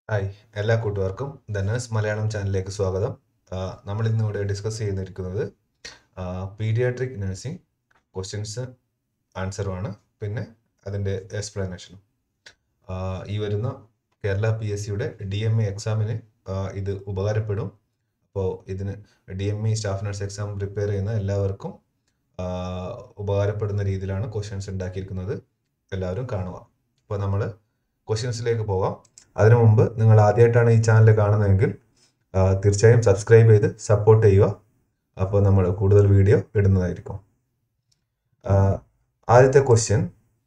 Hi എല്ലാ കൂട്ടുകാർക്കും the nurse Malayalam ചാനലിലേക്ക് സ്വാഗതം നമ്മൾ ഇന്നിവിടെ ഡിസ്കസ് ചെയ്യുന്നിരിക്കുന്നത് പീഡിയാട്രിക് നഴ്സിംഗ് ക്വസ്റ്റ്യൻസ് ആൻസറുമാണ് പിന്നെ അതിൻ്റെ എക്സ്പ്ലനേഷനും ഈ വരുന്ന കേരള പി എസ് സിയുടെ ഡി എം എ എക്സാമിന് ഇത് ഉപകാരപ്പെടും അപ്പോൾ ഇതിന് D M E staff nurse exam prepare ചെയ്യുന്ന എല്ലാവർക്കും ആ, ഉപകാരപ്പെടുന്ന രീതിയിലാണ് ക്വസ്റ്റ്യൻസ് ഉണ്ടാക്കിയിരിക്കുന്നത് എല്ലാവരും കാണുക അപ്പോൾ നമ്മൾ ക്വസ്റ്റ്യൻസിലേക്ക് പോകാം അതിനു മുമ്പ് നിങ്ങൾ ആദ്യമായിട്ടാണ് ഈ ചാനൽ കാണുന്നതെങ്കിൽ ആ, തീർച്ചയായും സബ്സ്ക്രൈബ് ചെയ്ത് സപ്പോർട്ട് ചെയ്യുക അപ്പോൾ നമ്മൾ കൂടുതൽ വീഡിയോ ഇടുന്നതായിരിക്കും ആ, ആദ്യത്തെ question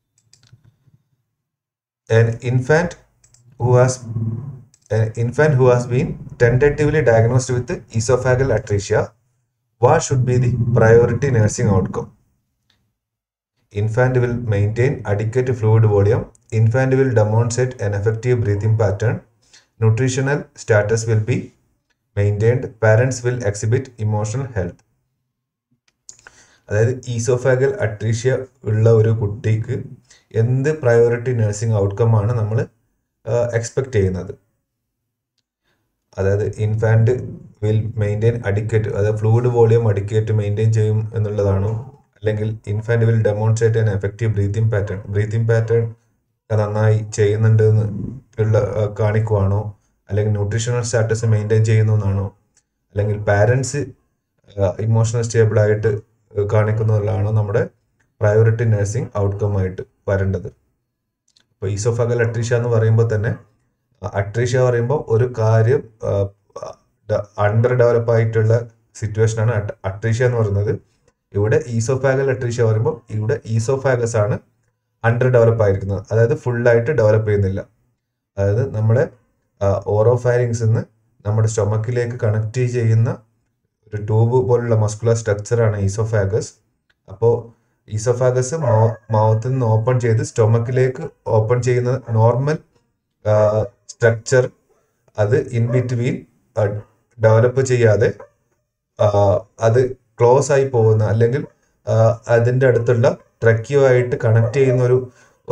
an infant who has an infant who has been tentatively diagnosed with esophageal atresia what should be the priority nursing outcome infant will maintain adequate fluid volume infant will demonstrate an effective breathing pattern nutritional status will be maintained parents will exhibit emotional health അതായത് oesophageal atresia ഉള്ള ഒരു കുട്ടിക്ക് എന്ത് priority nursing outcome ആണ് നമ്മൾ expect ചെയ്യുന്നത് അതായത് infant will maintain adequate അതായത് ഫ്ലൂയിഡ് വോളിയം അഡിക്കേറ്റ് മെയിൻറ്റെയിൻ ചെയ്യും എന്നുള്ളതാണോ അല്ലെങ്കിൽ infant will demonstrate an effective breathing pattern breathing pattern നന്നായി ചെയ്യുന്നുണ്ട് എന്ന് ഉള്ള ആ, കാണിക്കുവാണോ അല്ലെങ്കിൽ ന്യൂട്രീഷണൽ സ്റ്റാറ്റസ് മെയിൻറ്റെയിൻ ചെയ്യുന്നു എന്നാണോ അല്ലെങ്കിൽ പാരൻസ് ഇമോഷണൽ സ്റ്റേബിൾ ആയിട്ട് കാണിക്കുന്നതിലാണോ നമ്മുടെ പ്രയോറിറ്റി നഴ്സിംഗ് ഔട്ട്കം ആയിട്ട് വരേണ്ടത് ഇപ്പോൾ ഈസോഫഗൽ അട്രീഷ്യ എന്ന് പറയുമ്പോൾ തന്നെ അട്രീഷ്യ പറയുമ്പോൾ ഒരു കാര്യം അണ്ടർ ഡെവലപ്പ് ആയിട്ടുള്ള സിറ്റുവേഷനാണ് അട്രീഷ്യ എന്ന് പറയുന്നത് ഇവിടെ ഈസോഫാഗൽ അട്രീഷ്യ പറയുമ്പോൾ ഇവിടെ ഈസോഫാഗസ് ആണ് അണ്ടർ ഡെവലപ്പ് ആയിരിക്കുന്നത് അതായത് ഫുള്ളായിട്ട് ഡെവലപ്പ് ചെയ്യുന്നില്ല അതായത് നമ്മുടെ ഓറോഫാരിങ്സ് നിന്ന് നമ്മുടെ സ്റ്റൊമക്കിലേക്ക് കണക്ട് ചെയ്യുന്ന ഒരു ട്യൂബ് പോലുള്ള മസ്കുലർ സ്ട്രക്ചറാണ് ഈസോഫാഗസ് അപ്പോൾ ഈസോഫാഗസ് മൗത്തിൽ നിന്ന് ഓപ്പൺ ചെയ്ത് സ്റ്റൊമക്കിലേക്ക് ഓപ്പൺ ചെയ്യുന്ന നോർമൽ സ്ട്രക്ചർ അത് ഇൻ ബിറ്റ്വീൻ ഡെവലപ്പ് ചെയ്യാതെ ആ, അത് ക്ലോസ് ആയി പോകുന്ന അല്ലെങ്കിൽ ആ, അതിൻ്റെ അടുത്തുള്ള ട്രക്കിയോ ആയിട്ട് കണക്ട് ചെയ്യുന്ന ഒരു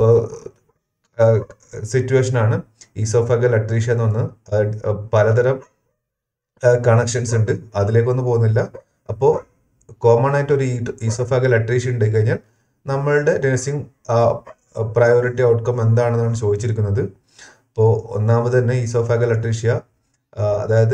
സിറ്റുവേഷനാണ് ഈസോഫഗൽ അട്രീഷ്യ എന്ന് പറഞ്ഞത് അത് പലതരം കണക്ഷൻസ് ഉണ്ട് അതിലേക്കൊന്നും പോകുന്നില്ല അപ്പോൾ കോമൺ ആയിട്ട് ഒരു ഈസോഫാഗൽ അട്രീഷ്യ ഉണ്ട് കഴിഞ്ഞാൽ നമ്മളുടെ നഴ്സിംഗ് പ്രയോറിറ്റി ഔട്ട്കം എന്താണെന്നാണ് ചോദിച്ചിരിക്കുന്നത് അപ്പോൾ ഒന്നാമത് തന്നെ ഈസോഫാഗൽ അട്രീഷ്യ അതായത്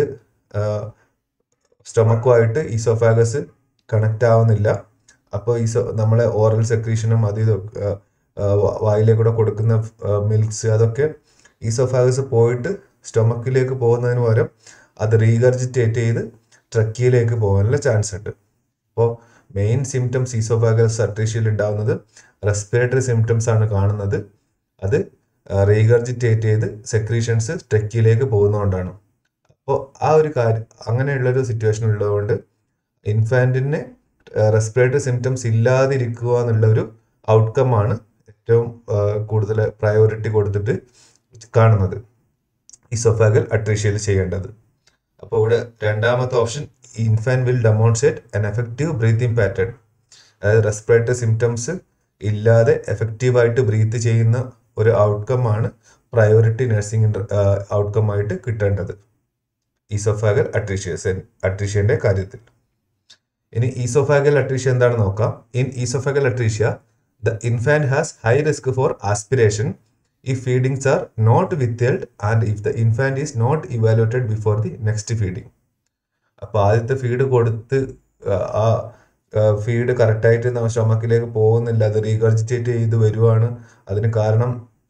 സ്റ്റൊമക്കുമായിട്ട് ഈസോഫാഗസ് കണക്റ്റ് ആവുന്നില്ല അപ്പോൾ ഈസോ നമ്മളെ ഓറൽ സെക്രീഷനും അത് ഇതൊക്കെ ആ, ആ, വ- വായിലേക്കൂടെ കൊടുക്കുന്ന മിൽക്സ് അതൊക്കെ ഈസോഫാഗസ് പോയിട്ട് സ്റ്റൊമക്കിലേക്ക് പോകുന്നതിന് പകരം അത് റീഗർജിറ്റേറ്റ് ചെയ്ത് ട്രക്കിയിലേക്ക് പോകാനുള്ള ചാൻസ് ഉണ്ട് അപ്പോൾ മെയിൻ സിംറ്റംസ് ഈസോഫാഗസ് അട്രീഷ്യയിൽ ഉണ്ടാവുന്നത് റെസ്പിറേറ്ററി സിംറ്റംസ് ആണ് കാണുന്നത് അത് റീഗർജിറ്റേറ്റ് ചെയ്ത് സെക്രീഷൻസ് ട്രക്കിയിലേക്ക് പോകുന്നതുകൊണ്ടാണ് അപ്പോൾ ആ ഒരു കാര്യം അങ്ങനെയുള്ളൊരു സിറ്റുവേഷൻ ഉള്ളതുകൊണ്ട് ഇൻഫാൻറ്റിന് റെസ്പിറേറ്ററി സിംറ്റംസ് ഇല്ലാതിരിക്കുക എന്നുള്ള ഒരു ഔട്ട്കം ആണ് ഏറ്റവും ആ, കൂടുതൽ പ്രയോറിറ്റി കൊടുത്തിട്ട് കാണുന്നത് ഇസോഫാഗൽ അട്രീഷ്യയിൽ ചെയ്യേണ്ടത് അപ്പോൾ ഇവിടെ രണ്ടാമത്തെ option infant will demonstrate an effective breathing pattern അതായത് റെസ്പിറേറ്ററി സിംറ്റംസ് ഇല്ലാതെ എഫക്റ്റീവായിട്ട് ബ്രീത്ത് ചെയ്യുന്ന ഒരു ഔട്ട്കം ആണ് പ്രയോറിറ്റി നഴ്സിംഗ് ഔട്ട്കം ആയിട്ട് കിട്ടേണ്ടത് ഈസോഫാഗൽ അട്രീഷ്യസ് അട്രീഷ്യന്റെ കാര്യത്തിൽ ഇനി ഈസോഫാഗൽ അട്രീഷ്യ എന്താണെന്ന് നോക്കാം in oesophageal atresia the infant has high risk for aspiration if feedings are not withheld and if the infant is not evaluated before the next feeding അപ്പോൾ ആദ്യത്തെ feed കൊടുത്ത് ആ, ആ ഫീഡ് കറക്റ്റായിട്ട് നമ്മുടെ സ്റ്റൊമക്കിലേക്ക് പോകുന്നില്ല അത് റീഗർജിറ്റേറ്റ് ചെയ്ത് വരുവാണ് അതിന് കാരണം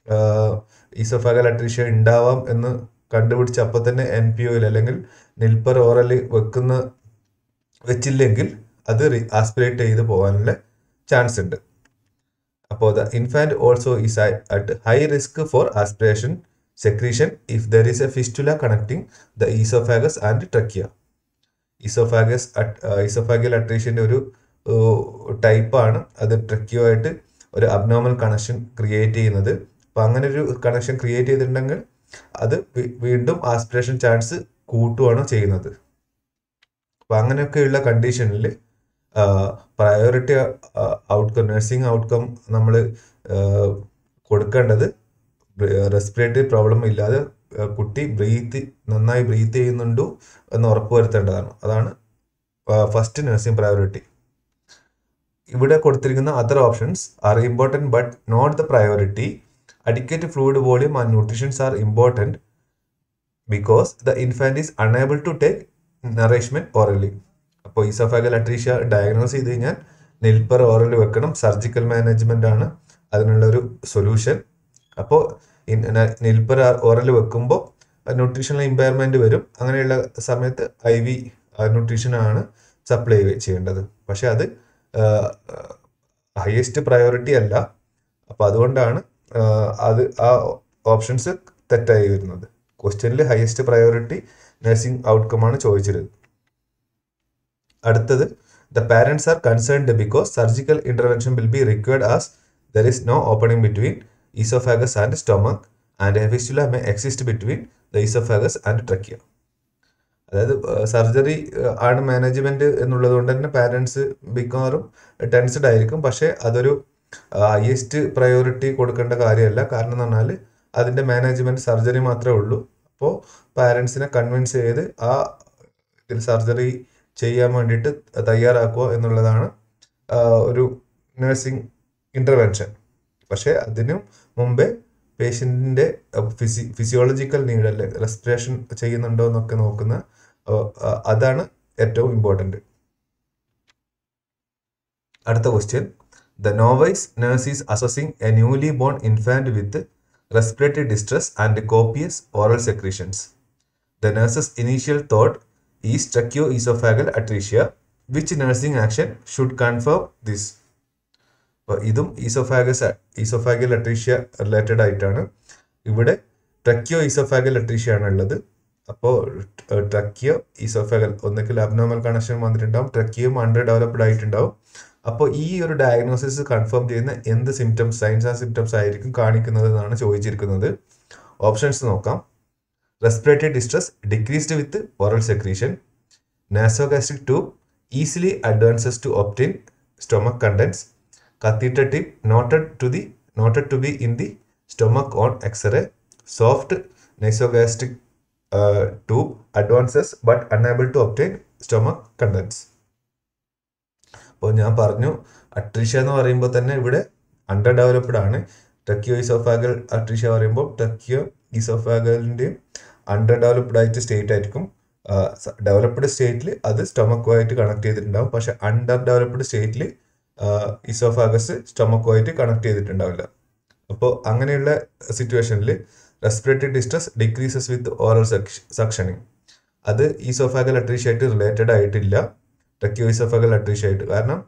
ഈസോഫാഗൽ അട്രീഷ്യ ഉണ്ടാവാം എന്ന് കണ്ടുപിടിച്ച് അപ്പോൾ തന്നെ എൻ പി ഒയിൽ അല്ലെങ്കിൽ നിൽപ്പർ ഓറൽ വെക്കുന്ന വെച്ചില്ലെങ്കിൽ അത് ആസ്പിറേറ്റ് ചെയ്ത് പോകാനുള്ള ചാൻസ് ഉണ്ട് അപ്പോൾ the infant also is at high risk for aspiration secretion if there is a fistula connecting the oesophagus and trachea oesophagus oesophageal അട്രീഷ്യൻ്റെ ഒരു ടൈപ്പാണ് അത് ട്രക്കിയോ ആയിട്ട് ഒരു അബ്നോർമൽ കണക്ഷൻ ക്രിയേറ്റ് ചെയ്യുന്നത് അപ്പം അങ്ങനെ ഒരു കണക്ഷൻ ക്രിയേറ്റ് ചെയ്തിട്ടുണ്ടെങ്കിൽ അത് വീ- വീണ്ടും ആസ്പിറേഷൻ ചാൻസ് കൂട്ടുകയാണ് ചെയ്യുന്നത് അപ്പം അങ്ങനെയൊക്കെയുള്ള കണ്ടീഷനിൽ പ്രയോറിറ്റി ഔട്ട്കം നഴ്സിംഗ് ഔട്ട്കം നമ്മൾ കൊടുക്കേണ്ടത് റെസ്പിറേറ്ററി പ്രോബ്ലം ഇല്ലാതെ കുട്ടി ബ്രീത്ത് നന്നായി ബ്രീത്ത് ചെയ്യുന്നുണ്ടോ എന്ന് ഉറപ്പുവരുത്തേണ്ടതാണ് അതാണ് ഫസ്റ്റ് നഴ്സിംഗ് പ്രയോറിറ്റി ഇവിടെ കൊടുത്തിരിക്കുന്ന other options are important but not the priority adequate fluid volume and nutritions are important because the infant is unable to take nourishment orally അപ്പോൾ oesophageal atresia diagnose ചെയ്ത് കഴിഞ്ഞാൽ nil per oral വെക്കണം surgical management ആണ് അതിനുള്ളൊരു solution അപ്പോൾ nil per oral വെക്കുമ്പോൾ nutritional impairment വരും അങ്ങനെയുള്ള സമയത്ത് ഐ വി ന്യൂട്രീഷനാണ് സപ്ലൈ ചെയ്യേണ്ടത് പക്ഷെ അത് ഹയസ്റ്റ് പ്രയോറിറ്റി അല്ല അപ്പോൾ അതുകൊണ്ടാണ് അത് ആ ഓപ്ഷൻസ് തെറ്റായി വരുന്നത് ക്വസ്റ്റ്യനിൽ ഹയസ്റ്റ് പ്രയോറിറ്റി നഴ്സിംഗ് ഔട്ട്കമാണ് ചോദിച്ചിരുന്നത് അടുത്തത് the parents are concerned because surgical intervention will be required as there is no opening between oesophagus and stomach and a fistula may exist between the oesophagus and trachea അതായത് surgery ആണ് management എന്നുള്ളത് കൊണ്ട് തന്നെ parents മിക്കവാറും tensed ആയിരിക്കും പക്ഷേ അതൊരു highest priority കൊടുക്കേണ്ട കാര്യമല്ല കാരണം എന്ന് പറഞ്ഞാൽ അതിൻ്റെ മാനേജ്മെന്റ് സർജറി മാത്രമേ ഉള്ളൂ അപ്പോൾ പാരൻസിനെ കൺവിൻസ് ചെയ്ത് ആ ഇതിൽ സർജറി ചെയ്യാൻ വേണ്ടിയിട്ട് തയ്യാറാക്കുക എന്നുള്ളതാണ് ഒരു നഴ്സിംഗ് ഇൻ്റർവെൻഷൻ പക്ഷേ അതിനു മുമ്പേ പേഷ്യൻറ്റിൻ്റെ ഫിസി ഫിസിയോളജിക്കൽ നീഡ് അല്ലെ റെസ്പിറേഷൻ ചെയ്യുന്നുണ്ടോ എന്നൊക്കെ നോക്കുന്ന അതാണ് ഏറ്റവും ഇമ്പോർട്ടൻ്റ് അടുത്ത question the novice nurse is assessing a newly born infant with respiratory distress and copious oral secretions the nurse's initial thought is tracheo oesophageal atresia which nursing action should confirm this അപ്പോൾ ഇതും oesophagus oesophageal atresia related ആയിട്ടാണ് ഇവിടെ ട്രക്യോ oesophageal atresia ആണ് ഉള്ളത് അപ്പോൾ tracheo oesophageal ഒന്നുകിൽ abnormal connection വന്നിട്ടുണ്ടാവും ട്രക്കിയും അണ്ടർ ഡെവലപ്ഡ് ആയിട്ടുണ്ടാവും അപ്പോൾ ഈ ഒരു ഡയഗ്നോസിസ് കൺഫേം ചെയ്യുന്ന എന്ത് സിംറ്റംസ് സൈൻസ് ആൻഡ് സിംറ്റംസ് ആയിരിക്കും കാണിക്കുന്നത് എന്നാണ് ചോദിച്ചിരിക്കുന്നത് ഓപ്ഷൻസ് നോക്കാം respiratory distress decreased with oral secretion nasogastric tube easily advances to obtain stomach contents catheter tip noted to the noted to be in the stomach on x-ray soft nasogastric uh, tube advances but unable to obtain stomach contents അപ്പോൾ ഞാൻ പറഞ്ഞു atresia എന്ന് പറയുമ്പോൾ തന്നെ ഇവിടെ under developed ആണ് ടക്കിയോ oesophageal atresia പറയുമ്പോൾ ടക്കിയോ ഇസോഫാഗലിൻ്റെയും അണ്ടർ ഡെവലപ്ഡ് ആയിട്ട് സ്റ്റേറ്റ് ആയിരിക്കും ഡെവലപ്ഡ് സ്റ്റേറ്റിൽ അത് സ്റ്റൊമക്കുമായിട്ട് കണക്ട് ചെയ്തിട്ടുണ്ടാവും പക്ഷെ അണ്ടർ ഡെവലപ്ഡ് സ്റ്റേറ്റിൽ ഇസോഫാഗസ് സ്റ്റൊമക്കുമായിട്ട് കണക്ട് ചെയ്തിട്ടുണ്ടാവില്ല അപ്പോൾ അങ്ങനെയുള്ള സിറ്റുവേഷനിൽ respiratory distress decreases with oral suctioning അത് ഈസോഫാഗൽ അട്രീഷ്യ ആയിട്ട് റിലേറ്റഡ് ആയിട്ടില്ല ട്രക്കിയോ ഈസോഫാഗൽ അട്രീഷ്യ ആയിട്ട് കാരണം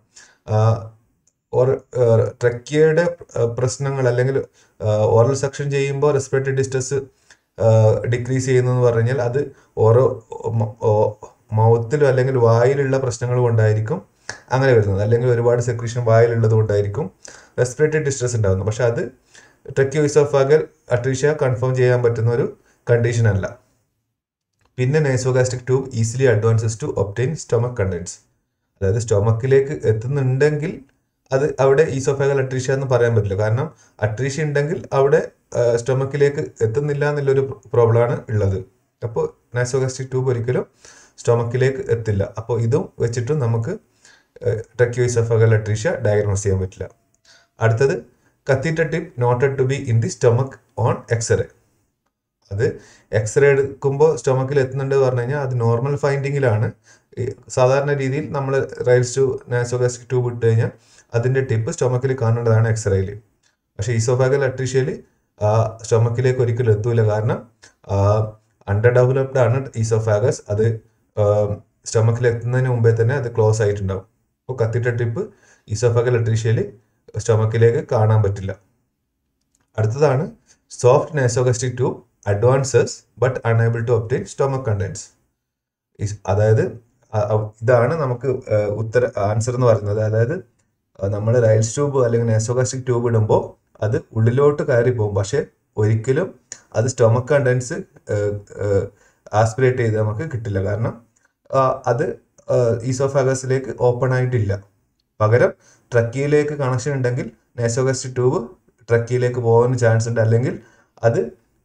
ട്രക്കിയയുടെ പ്രശ്നങ്ങൾ അല്ലെങ്കിൽ ഓറൽ സക്ഷൻ ചെയ്യുമ്പോൾ റെസ്പിറേറ്ററി ഡിസ്ട്രസ് ഡിക്രീസ് ചെയ്യുന്നു എന്ന് പറഞ്ഞാൽ അത് ഓരോ മൗത്തിലും അല്ലെങ്കിൽ വായിലുള്ള പ്രശ്നങ്ങൾ കൊണ്ടായിരിക്കും അങ്ങനെ വരുന്നത് അല്ലെങ്കിൽ ഒരുപാട് സെക്രീഷൻ വായിലുള്ളത് കൊണ്ടായിരിക്കും റെസ്പിറേറ്ററി ഡിസ്ട്രസ് ഉണ്ടാകുന്നത് പക്ഷെ അത് ട്രക്കിയോയിസോഫാഗൽ അട്രീഷ്യ കൺഫേം ചെയ്യാൻ പറ്റുന്ന ഒരു കണ്ടീഷൻ അല്ല പിന്നെ nasogastric tube easily advances to obtain stomach contents അതായത് സ്റ്റൊമക്കിലേക്ക് എത്തുന്നുണ്ടെങ്കിൽ അത് അവിടെ ഈസോഫാഗൽ അട്രീഷ്യ എന്ന് പറയാൻ പറ്റില്ല കാരണം അട്രീഷ്യ ഉണ്ടെങ്കിൽ അവിടെ സ്റ്റൊമക്കിലേക്ക് എത്തുന്നില്ല എന്നുള്ളൊരു പ്രോബ്ലമാണ് ഉള്ളത് അപ്പോൾ നാസോഗാസ്റ്റിക് ട്യൂബ് ഒരിക്കലും സ്റ്റൊമക്കിലേക്ക് എത്തില്ല അപ്പോൾ ഇതും വെച്ചിട്ടും നമുക്ക് ട്രക്യോയിസോഫാഗൽ അട്രീഷ്യ ഡയഗ്നോസ് ചെയ്യാൻ പറ്റില്ല അടുത്തത് catheter tip noted to be in the stomach on X-ray അത് എക്സ്റേ എടുക്കുമ്പോൾ സ്റ്റൊമക്കിൽ എത്തുന്നുണ്ട് പറഞ്ഞു കഴിഞ്ഞാൽ അത് നോർമൽ ഫൈൻഡിങ്ങിലാണ് സാധാരണ രീതിയിൽ നമ്മൾ റൈൽസ് ടു നാസോഗാസ്റ്റിക് ട്യൂബ് ഇട്ട് കഴിഞ്ഞാൽ അതിൻ്റെ ടിപ്പ് സ്റ്റൊമക്കിൽ കാണേണ്ടതാണ് എക്സ്റേയിൽ പക്ഷേ ഈസോഫാഗൽ അട്രീഷ്യയിൽ സ്റ്റൊമക്കിലേക്ക് ഒരിക്കലും എത്തൂല കാരണം അണ്ടർ ഡെവലപ്ഡ് ആണ് ഈസോഫാഗസ് അത് സ്റ്റൊമക്കിൽ എത്തുന്നതിന് മുമ്പേ തന്നെ അത് ക്ലോസ് ആയിട്ടുണ്ടാവും അപ്പോൾ കത്തിട്ട ടിപ്പ് ഈസോഫാഗൽ അട്രീഷ്യയിൽ സ്റ്റൊമക്കിലേക്ക് കാണാൻ പറ്റില്ല അടുത്തതാണ് soft nasogastric tube advances but unable to obtain stomach contents അതായത് ഇതാണ് നമുക്ക് ഉത്തര ആൻസർ എന്ന് പറയുന്നത് അതായത് നമ്മൾ റൈൽസ് ട്യൂബ് അല്ലെങ്കിൽ നാസോഗാസ്റ്റിക് ട്യൂബ് ഇടുമ്പോൾ അത് ഉള്ളിലോട്ട് കയറി പോകും പക്ഷെ ഒരിക്കലും അത് സ്റ്റൊമക് കണ്ടൻസ് ആസ്പിറേറ്റ് ചെയ്ത് നമുക്ക് കിട്ടില്ല കാരണം അത് ഈസോഫാഗസിലേക്ക് ഓപ്പൺ ആയിട്ടില്ല പകരം ട്രക്കിയിലേക്ക് കണക്ഷൻ ഉണ്ടെങ്കിൽ നാസോഗാസ്റ്റിക് ട്യൂബ് ട്രക്കിയിലേക്ക് പോകാൻ ചാൻസ് ഉണ്ട് അല്ലെങ്കിൽ അത്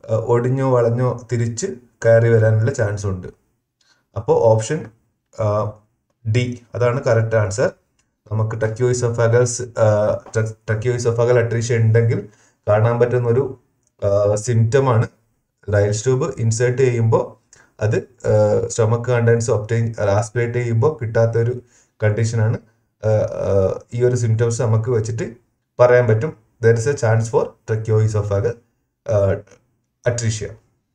ആ, ഒടിഞ്ഞോ വളഞ്ഞോ തിരിച്ച് കയറി വരാനുള്ള ചാൻസ് ഉണ്ട് അപ്പോൾ ഓപ്ഷൻ ഡി അതാണ് കറക്റ്റ് ആൻസർ നമുക്ക് ടക്യോയിസോഫാഗൽസ് ടക്യോയിസോഫാഗൽ അട്രീഷ്യ ഉണ്ടെങ്കിൽ കാണാൻ പറ്റുന്ന ഒരു സിംറ്റം ആണ് റൈൽസ് ട്യൂബ് ഇൻസേർട്ട് ചെയ്യുമ്പോൾ അത് സ്റ്റൊമക്ക് കണ്ടൻസ് ഒപ്റ്റൈൻ ആസ്പിറേറ്റ് ചെയ്യുമ്പോൾ കിട്ടാത്തൊരു കണ്ടീഷനാണ് ഈ ഒരു സിംറ്റംസ് നമുക്ക് വെച്ചിട്ട് പറയാൻ പറ്റും there is a chance for tracheo oesophageal atresia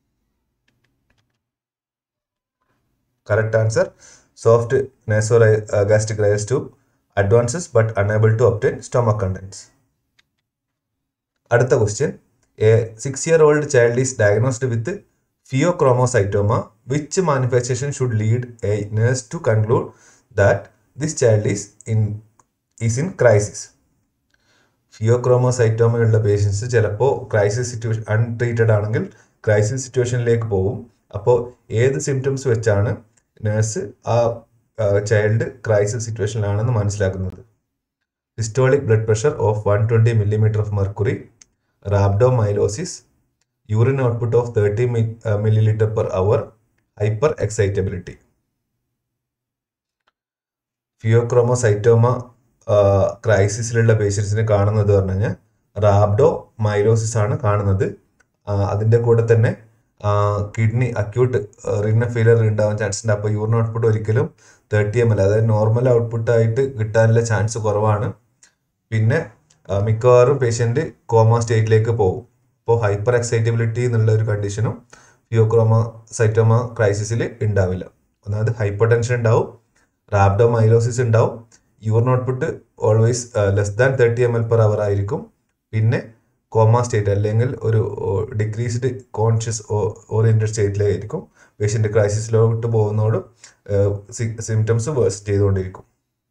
correct answer soft naso gastric Ryle's tube advances but unable to obtain stomach contents അടുത്ത question a six year old child is diagnosed with phaeochromocytoma which manifestation should lead a nurse to conclude that this child is in is in crisis ഫിയോക്രോമോസൈറ്റോമയുള്ള patients ചിലപ്പോൾ crisis situation untreated ആണെങ്കിൽ crisis സിറ്റുവേഷനിലേക്ക് പോകും അപ്പോൾ ഏത് symptoms വെച്ചാണ് nurse ആ child crisis സിറ്റുവേഷനിലാണെന്ന് മനസ്സിലാക്കുന്നത് systolic blood pressure of one twenty millimetre of mercury rhabdomyolysis urine output of thirty millilitre per hour hyper excitability phaeochromocytoma ക്രൈസിസിലുള്ള പേഷ്യൻസിനെ കാണുന്നത് പറഞ്ഞു കഴിഞ്ഞാൽ റാബ്ഡോ മൈലോസിസ് ആണ് കാണുന്നത് ആ, അതിൻ്റെ കൂടെ തന്നെ കിഡ്നി അക്യൂട്ട് റിന ഫെയിലർ ഉണ്ടാവാൻ ചാൻസ് ഉണ്ട് അപ്പോൾ യൂറിൻ ഔട്ട്പുട്ട് ഒരിക്കലും തേർട്ടി എം എൽ അതായത് നോർമൽ ഔട്ട്പുട്ട് ആയിട്ട് കിട്ടാനുള്ള ചാൻസ് കുറവാണ് പിന്നെ ആ, മിക്കവാറും പേഷ്യൻ്റ് കോമ സ്റ്റേറ്റിലേക്ക് പോകും അപ്പോൾ ഹൈപ്പർ എക്സൈറ്റബിലിറ്റി എന്നുള്ള ഒരു കണ്ടീഷനും ഫിയോക്രോമ സൈറ്റോമ ക്രൈസിസിൽ ഉണ്ടാവില്ല ഒന്നാമത് ഹൈപ്പർ ടെൻഷൻ ഉണ്ടാവും റാബ്ഡോമൈലോസിസ് ഉണ്ടാവും urine output always less than thirty M L per hour ആയിരിക്കും പിന്നെ കോമ സ്റ്റേറ്റ് അല്ലെങ്കിൽ ഒരു ഡിക്രീസ്ഡ് കോൺഷ്യസ് ഓറിയന്റഡ് സ്റ്റേറ്റിലായിരിക്കും പേഷ്യൻ്റ് ക്രൈസിസിലോട്ട് പോകുന്നതോടും സിംറ്റംസ് വേഴ്സ് ചെയ്തുകൊണ്ടിരിക്കും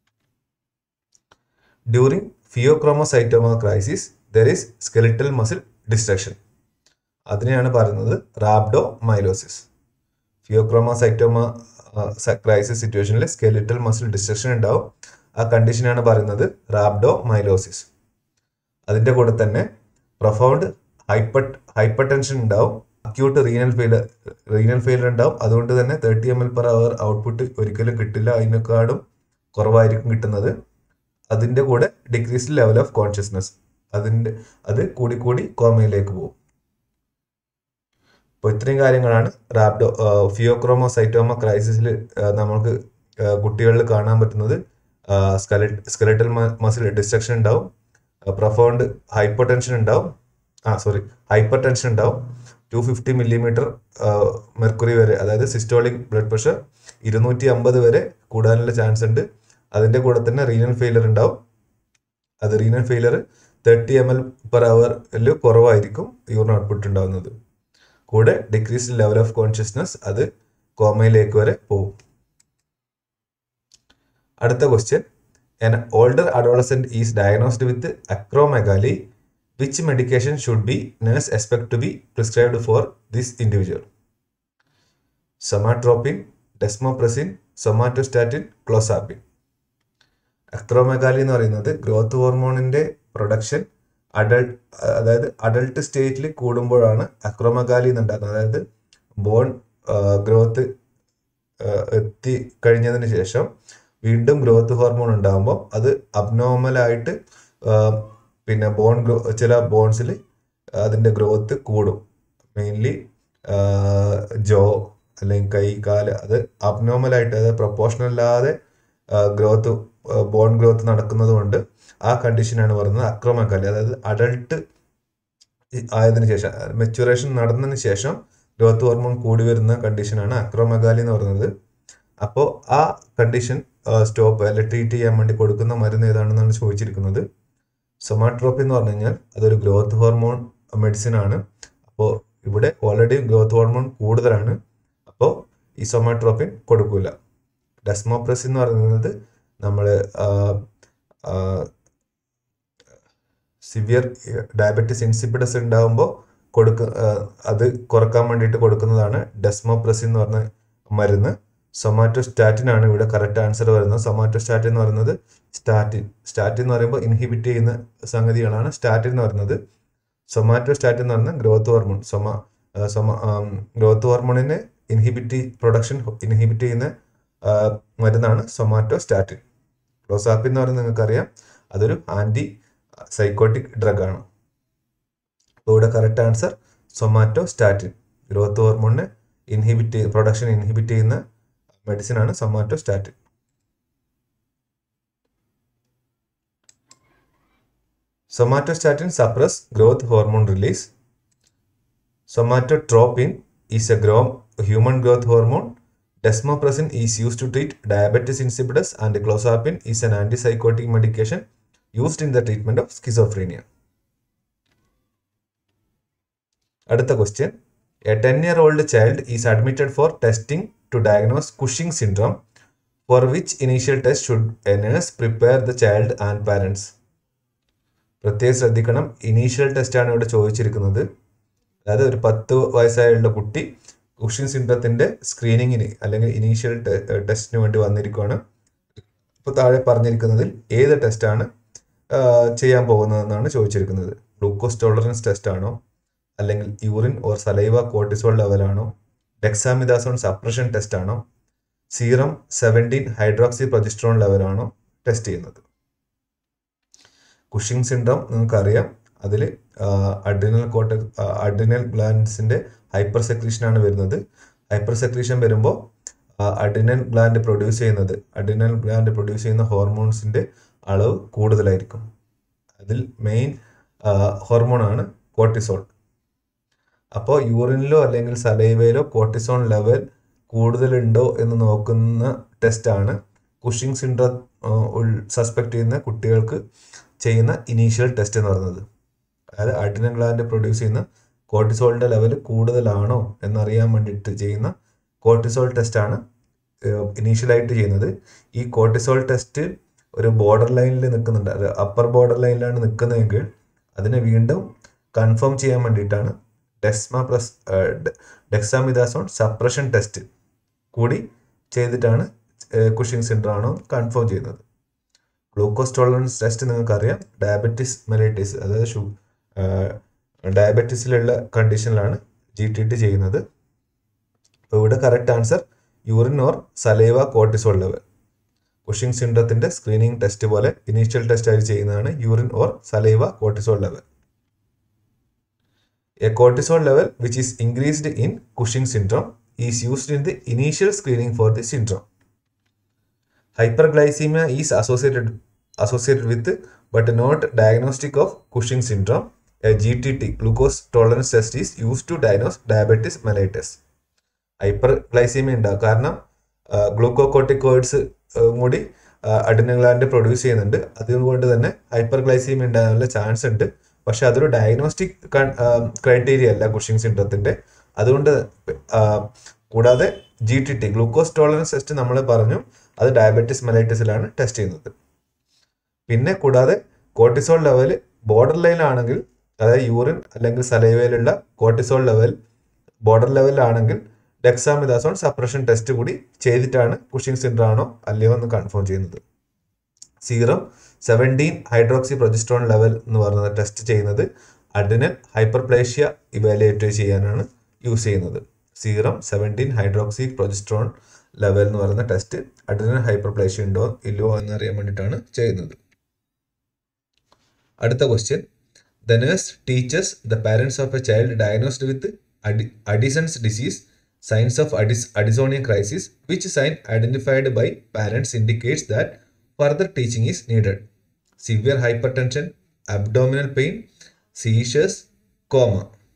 during phaeochromocytoma crisis there is skeletal muscle destruction അതിനെയാണ് പറയുന്നത് റാബ്ഡോ മൈലോസിസ് ഫിയോക്രോമോസൈറ്റോമ ക്രൈസിസ് സിറ്റുവേഷനിൽ സ്കെലിറ്റൽ മസിൽ ഡിസ്ട്രക്ഷൻ ഉണ്ടാവും ആ കണ്ടീഷനാണ് പറയുന്നത് റാബ്ഡോ മൈലോസിസ് അതിൻ്റെ കൂടെ തന്നെ പ്രൊഫൗണ്ട് ഹൈപ്പർ ഹൈപ്പർ ടെൻഷൻ ഉണ്ടാവും acute renal failure renal failure ഉണ്ടാവും അതുകൊണ്ട് തന്നെ thirty M L per hour output ഒരിക്കലും കിട്ടില്ല അതിനേക്കാളും കുറവായിരിക്കും കിട്ടുന്നത് അതിൻ്റെ കൂടെ ഡിക്രീസ്ഡ് ലെവൽ ഓഫ് കോൺഷ്യസ്നെസ് അതിൻ്റെ അത് കൂടി കൂടി കോമയിലേക്ക് പോകും അപ്പോൾ ഇത്രയും കാര്യങ്ങളാണ് റാപ്ഡോ ഫിയോക്രോമോസൈറ്റോമ ക്രൈസിസിൽ നമുക്ക് കുട്ടികളിൽ കാണാൻ പറ്റുന്നത് സ്കെലറ്റൽ മസിൽ ഡിസ്ട്രക്ഷൻ ഉണ്ടാവും പ്രൊഫൗണ്ട് ഹൈപ്പർ ടെൻഷൻ ഉണ്ടാവും ആ സോറി ഹൈപ്പർ ടെൻഷൻ ഉണ്ടാവും ടു ഫിഫ്റ്റി മില്ലിമീറ്റർ മെർക്കുറി വരെ അതായത് സിസ്റ്റോളിക് ബ്ലഡ് പ്രഷർ ഇരുന്നൂറ്റി അമ്പത് വരെ കൂടാനുള്ള ചാൻസ് ഉണ്ട് അതിൻ്റെ കൂടെ തന്നെ റീനൽ ഫെയിലർ ഉണ്ടാവും അത് renal failure thirty M L per അവറിൽ കുറവായിരിക്കും യൂറിൻ ഔട്ട്പുട്ട് ഉണ്ടാവുന്നത് കൂടെ ഡിക്രീസ് ലെവൽ ഓഫ് കോൺഷ്യസ്നസ് അത് കോമയിലേക്ക് വരെ പോകും അടുത്ത question an older adolescent is diagnosed with acromegaly which medication should be nurse expect to be prescribed for this individual somatropin desmopressin somatostatin clozapine acromegaly എന്ന് പറയുന്നത് growth ഹോർമോണിന്റെ production adult അതായത് adult സ്റ്റേറ്റിൽ കൂടുമ്പോഴാണ് അക്രോമഗാലി എന്നുണ്ടാകുന്നത് അതായത് ബോൺ ഗ്രോത്ത് എത്തി കഴിഞ്ഞതിന് ശേഷം വീണ്ടും ഗ്രോത്ത് ഹോർമോൺ ഉണ്ടാകുമ്പോൾ അത് അബ്നോർമലായിട്ട് പിന്നെ ബോൺ ഗ്രോ ചില ബോൺസിൽ അതിൻ്റെ ഗ്രോത്ത് കൂടും മെയിൻലി ജോ അല്ലെങ്കിൽ കൈ കാല് അത് അബ്നോർമലായിട്ട് അതായത് പ്രൊപ്പോർഷണൽ അല്ലാതെ ഗ്രോത്ത് ബോൺ ഗ്രോത്ത് നടക്കുന്നത് കൊണ്ട് ആ കണ്ടീഷനാണ് പറയുന്നത് അക്രോമക്കാലി അതായത് അഡൾട്ട് ആയതിനു ശേഷം മെച്ചുറേഷൻ നടന്നതിന് ശേഷം ഗ്രോത്ത് ഹോർമോൺ കൂടി വരുന്ന കണ്ടീഷനാണ് അക്രോമഗാലി എന്ന് പറയുന്നത് അപ്പോൾ ആ കണ്ടീഷൻ സ്റ്റോപ്പ് അല്ലെ ട്രീറ്റ് ചെയ്യാൻ വേണ്ടി കൊടുക്കുന്ന മരുന്ന് ഏതാണെന്നാണ് ചോദിച്ചിരിക്കുന്നത് സൊമാട്രോപ്പി എന്ന് പറഞ്ഞു കഴിഞ്ഞാൽ അതൊരു ഗ്രോത്ത് ഹോർമോൺ മെഡിസിൻ ആണ് അപ്പോൾ ഇവിടെ ഓൾറെഡി ഗ്രോത്ത് ഹോർമോൺ കൂടുതലാണ് അപ്പോൾ ഈ സൊമാട്രോപ്പിൻ കൊടുക്കില്ല ഡെസ്മോപ്രസ് എന്ന് പറയുന്നത് നമ്മൾ സിവിയർ ഡയബറ്റിസ് ഇൻസിപ്പിഡസ് ഉണ്ടാകുമ്പോൾ കൊടുക്ക അത് കുറക്കാൻ വേണ്ടിയിട്ട് കൊടുക്കുന്നതാണ് ഡെസ്മോപ്രസിൻ എന്ന് പറഞ്ഞ മരുന്ന് സൊമാറ്റോസ്റ്റാറ്റിൻ ആണ് ഇവിടെ കറക്റ്റ് ആൻസർ വരുന്നത് സൊമാറ്റോസ്റ്റാറ്റിൻ എന്ന് പറയുന്നത് സ്റ്റാറ്റിൻ സ്റ്റാറ്റിൻ എന്ന് പറയുമ്പോൾ ഇൻഹിബിറ്റ് ചെയ്യുന്ന സംഗതികളാണ് സ്റ്റാറ്റിൻ എന്ന് പറയുന്നത് സൊമാറ്റോസ്റ്റാറ്റിൻ എന്ന് പറഞ്ഞാൽ ഗ്രോത്ത് ഹോർമോൺ സൊമാ ഗ്രോത്ത് ഹോർമോണിനെ ഇൻഹിബിറ്റ് പ്രൊഡക്ഷൻ ഇൻഹിബിറ്റ് ചെയ്യുന്ന ആ, മരുന്നാണ് സൊമാറ്റോസ്റ്റാറ്റിൻ ക്ലോസാപ്പിൻ എന്ന് പറയുന്നത് നിങ്ങൾക്കറിയാം അതൊരു ആൻറ്റി സൈക്കോട്ടിക് ഡ്രഗ് ആണ് അപ്പോൾ ഇവിടെ കറക്റ്റ് ആൻസർ സൊമാറ്റോസ്റ്റാറ്റിൻ ഗ്രോത്ത് ഹോർമോണിനെ ഇൻഹിബിറ്റ് പ്രൊഡക്ഷൻ ഇൻഹിബിറ്റ് ചെയ്യുന്ന മെഡിസിൻ ആണ് somatostatin Somatostatin suppress growth hormone release. Somatotropin is a grow, human growth hormone. Desmopressin is used to treat diabetes insipidus and clozapine is an antipsychotic medication used in the treatment of schizophrenia. അടുത്ത question a ten year old child is admitted for testing to diagnose Cushing syndrome for which initial test should a nurse prepare the child and parents പ്രത്യേകം ശ്രദ്ധിക്കണം initial ടെസ്റ്റാണ് ഇവിടെ ചോദിച്ചിരിക്കുന്നത് അതായത് ഒരു പത്ത് വയസ്സായുള്ള കുട്ടി കുഷിൻ സിൻഡ്രത്തിന്റെ സ്ക്രീനിങ്ങിന് അല്ലെങ്കിൽ ഇനീഷ്യൽ ടെസ്റ്റിന് വേണ്ടി വന്നിരിക്കുകയാണ് ഇപ്പോൾ താഴെ പറഞ്ഞിരിക്കുന്നതിൽ ഏത് ടെസ്റ്റാണ് ചെയ്യാൻ പോകുന്നതെന്നാണ് ചോദിച്ചിരിക്കുന്നത് ഗ്ലൂക്കോസ് ടോളറൻസ് ടെസ്റ്റ് ആണോ അല്ലെങ്കിൽ യൂറിൻ ഓർ സലൈവ കോർട്ടിസോൾ ലെവലാണോ ഡെക്സാമിദാസോൺ സപ്രഷൻ ടെസ്റ്റ് ആണോ സീറം സെവൻറ്റീൻ ഹൈഡ്രോക്സി പ്രൊജസ്ട്രോൺ ലെവലാണോ ടെസ്റ്റ് ചെയ്യുന്നത് കുഷിംഗ് സിൻഡ്രോം നിങ്ങൾക്കറിയാം അതിൽ അഡ്രിനൽ കോട്ട അഡ്രിനൽ ഗ്ലാൻഡ്സിന്റെ ഹൈപ്പർ സെക്രീഷൻ ആണ് വരുന്നത് ഹൈപ്പർ സെക്രീഷൻ വരുമ്പോൾ അഡ്രിനൽ ഗ്ലാൻഡ് പ്രൊഡ്യൂസ് ചെയ്യുന്നത് അഡ്രിനൽ ഗ്ലാൻഡ് പ്രൊഡ്യൂസ് ചെയ്യുന്ന ഹോർമോൺസിന്റെ അളവ് കൂടുതലായിരിക്കും അതിൽ മെയിൻ ഹോർമോൺ ആണ് കോർട്ടിസോൾ അപ്പോൾ യൂറിനിലോ അല്ലെങ്കിൽ സലൈവയിലോ കോർട്ടിസോൺ ലെവൽ കൂടുതലുണ്ടോ എന്ന് നോക്കുന്ന ടെസ്റ്റാണ് കുഷിംഗ് സിൻഡ്രം സസ്പെക്ട് ചെയ്യുന്ന കുട്ടികൾക്ക് ചെയ്യുന്ന ഇനീഷ്യൽ ടെസ്റ്റ് എന്ന് പറയുന്നത് അതായത് അഡിനൽ ഗ്ലാൻഡ് പ്രൊഡ്യൂസ് ചെയ്യുന്ന കോർട്ടിസോളിന്റെ ലെവൽ കൂടുതലാണോ എന്നറിയാൻ വേണ്ടിയിട്ട് ചെയ്യുന്ന കോർട്ടിസോൾ ടെസ്റ്റാണ് ഇനീഷ്യലായിട്ട് ചെയ്യുന്നത് ഈ കോർട്ടിസോൾ ടെസ്റ്റ് ഒരു ബോർഡർ ലൈനിൽ നിൽക്കുന്നുണ്ട് അത് അപ്പർ ബോർഡർ ലൈനിലാണ് നിൽക്കുന്നതെങ്കിൽ അതിനെ വീണ്ടും കൺഫേം ചെയ്യാൻ വേണ്ടിയിട്ടാണ് ഡെസ്മ പ്ലസ് ഡെക്സാമിദാസോൺ സപ്രഷൻ ടെസ്റ്റ് കൂടി ചെയ്തിട്ടാണ് കുഷിംഗ് സിൻഡ്രം ആണോ കൺഫേം ചെയ്യുന്നത് ഗ്ലൂക്കോസ് ടോളറൻസ് ടെസ്റ്റ് നിങ്ങൾക്കറിയാം ഡയബറ്റിസ് മെലൈറ്റിസ് അതായത് ഷു ഡയബറ്റീസിലുള്ള കണ്ടീഷനിലാണ് ജി ടി ടി ചെയ്യുന്നത് അപ്പോൾ ഇവിടെ correct answer urine or saliva cortisol level Cushing സിൻഡ്രത്തിന്റെ സ്ക്രീനിങ് ടെസ്റ്റ് പോലെ ഇനീഷ്യൽ ടെസ്റ്റ് ആയി ചെയ്യുന്നതാണ് urine or saliva cortisol level a cortisol level which is increased in Cushing syndrome is used in the initial screening for the syndrome hyperglycemia is associated associated with but not diagnostic of Cushing syndrome. A GTT glucose tolerance test is used to diagnose diabetes mellitus. Hyperglycaemia ഉണ്ടാകും കാരണം ഗ്ലൂക്കോകോട്ടിക്കോയിഡ്സ് കൂടി അഡിനഗ്ലാൻഡ് produce ചെയ്യുന്നുണ്ട് അതുകൊണ്ട് തന്നെ ഹൈപ്പർഗ്ലൈസീമിയ ഉണ്ടാകാനുള്ള chance ഉണ്ട് പക്ഷെ അതൊരു ഡയഗ്നോസ്റ്റിക് ക്രൈറ്റീരിയ അല്ല കുഷിംഗ് സിൻഡ്രത്തിന്റെ അതുകൊണ്ട് കൂടാതെ G T T glucose tolerance test നമ്മൾ പറഞ്ഞു അത് ഡയബറ്റിസ് മെലൈറ്റിസിലാണ് ടെസ്റ്റ് ചെയ്യുന്നത് പിന്നെ കൂടാതെ കോർട്ടിസോൾ ലെവൽ ബോർഡർ ലൈനിലാണെങ്കിൽ അതായത് യൂറിൻ അല്ലെങ്കിൽ സലൈവയിലുള്ള കോർട്ടിസോൾ ലെവൽ ബോർഡർ ലെവലിലാണെങ്കിൽ ഡെക്സാമിദാസോൺ സപ്രഷൻ ടെസ്റ്റ് കൂടി ചെയ്തിട്ടാണ് കുഷിംഗ് സിൻഡ്രം ആണോ അല്ലയോ എന്ന് കൺഫേം ചെയ്യുന്നത് serum seventeen hydroxy progesterone level എന്ന് പറയുന്നത് ടെസ്റ്റ് ചെയ്യുന്നത് അഡിനൽ ഹൈപ്പർപ്ലേഷ്യ ഇവാലുവേറ്റ് ചെയ്യാനാണ് യൂസ് ചെയ്യുന്നത് serum seventeen hydroxy progesterone level എന്ന് പറയുന്ന ടെസ്റ്റ് അഡിനൽ ഹൈപ്പർപ്ലേഷ്യ ഉണ്ടോ ഇല്ലയോ എന്നറിയാൻ വേണ്ടിയിട്ടാണ് ചെയ്യുന്നത് അടുത്ത question the nurse teachers the parents of a child diagnosed with Addison's disease signs of അഡിസ് Addisonian crisis which sign identified by parents indicates that further teaching is needed severe hyper tension abdominal pain seizures coma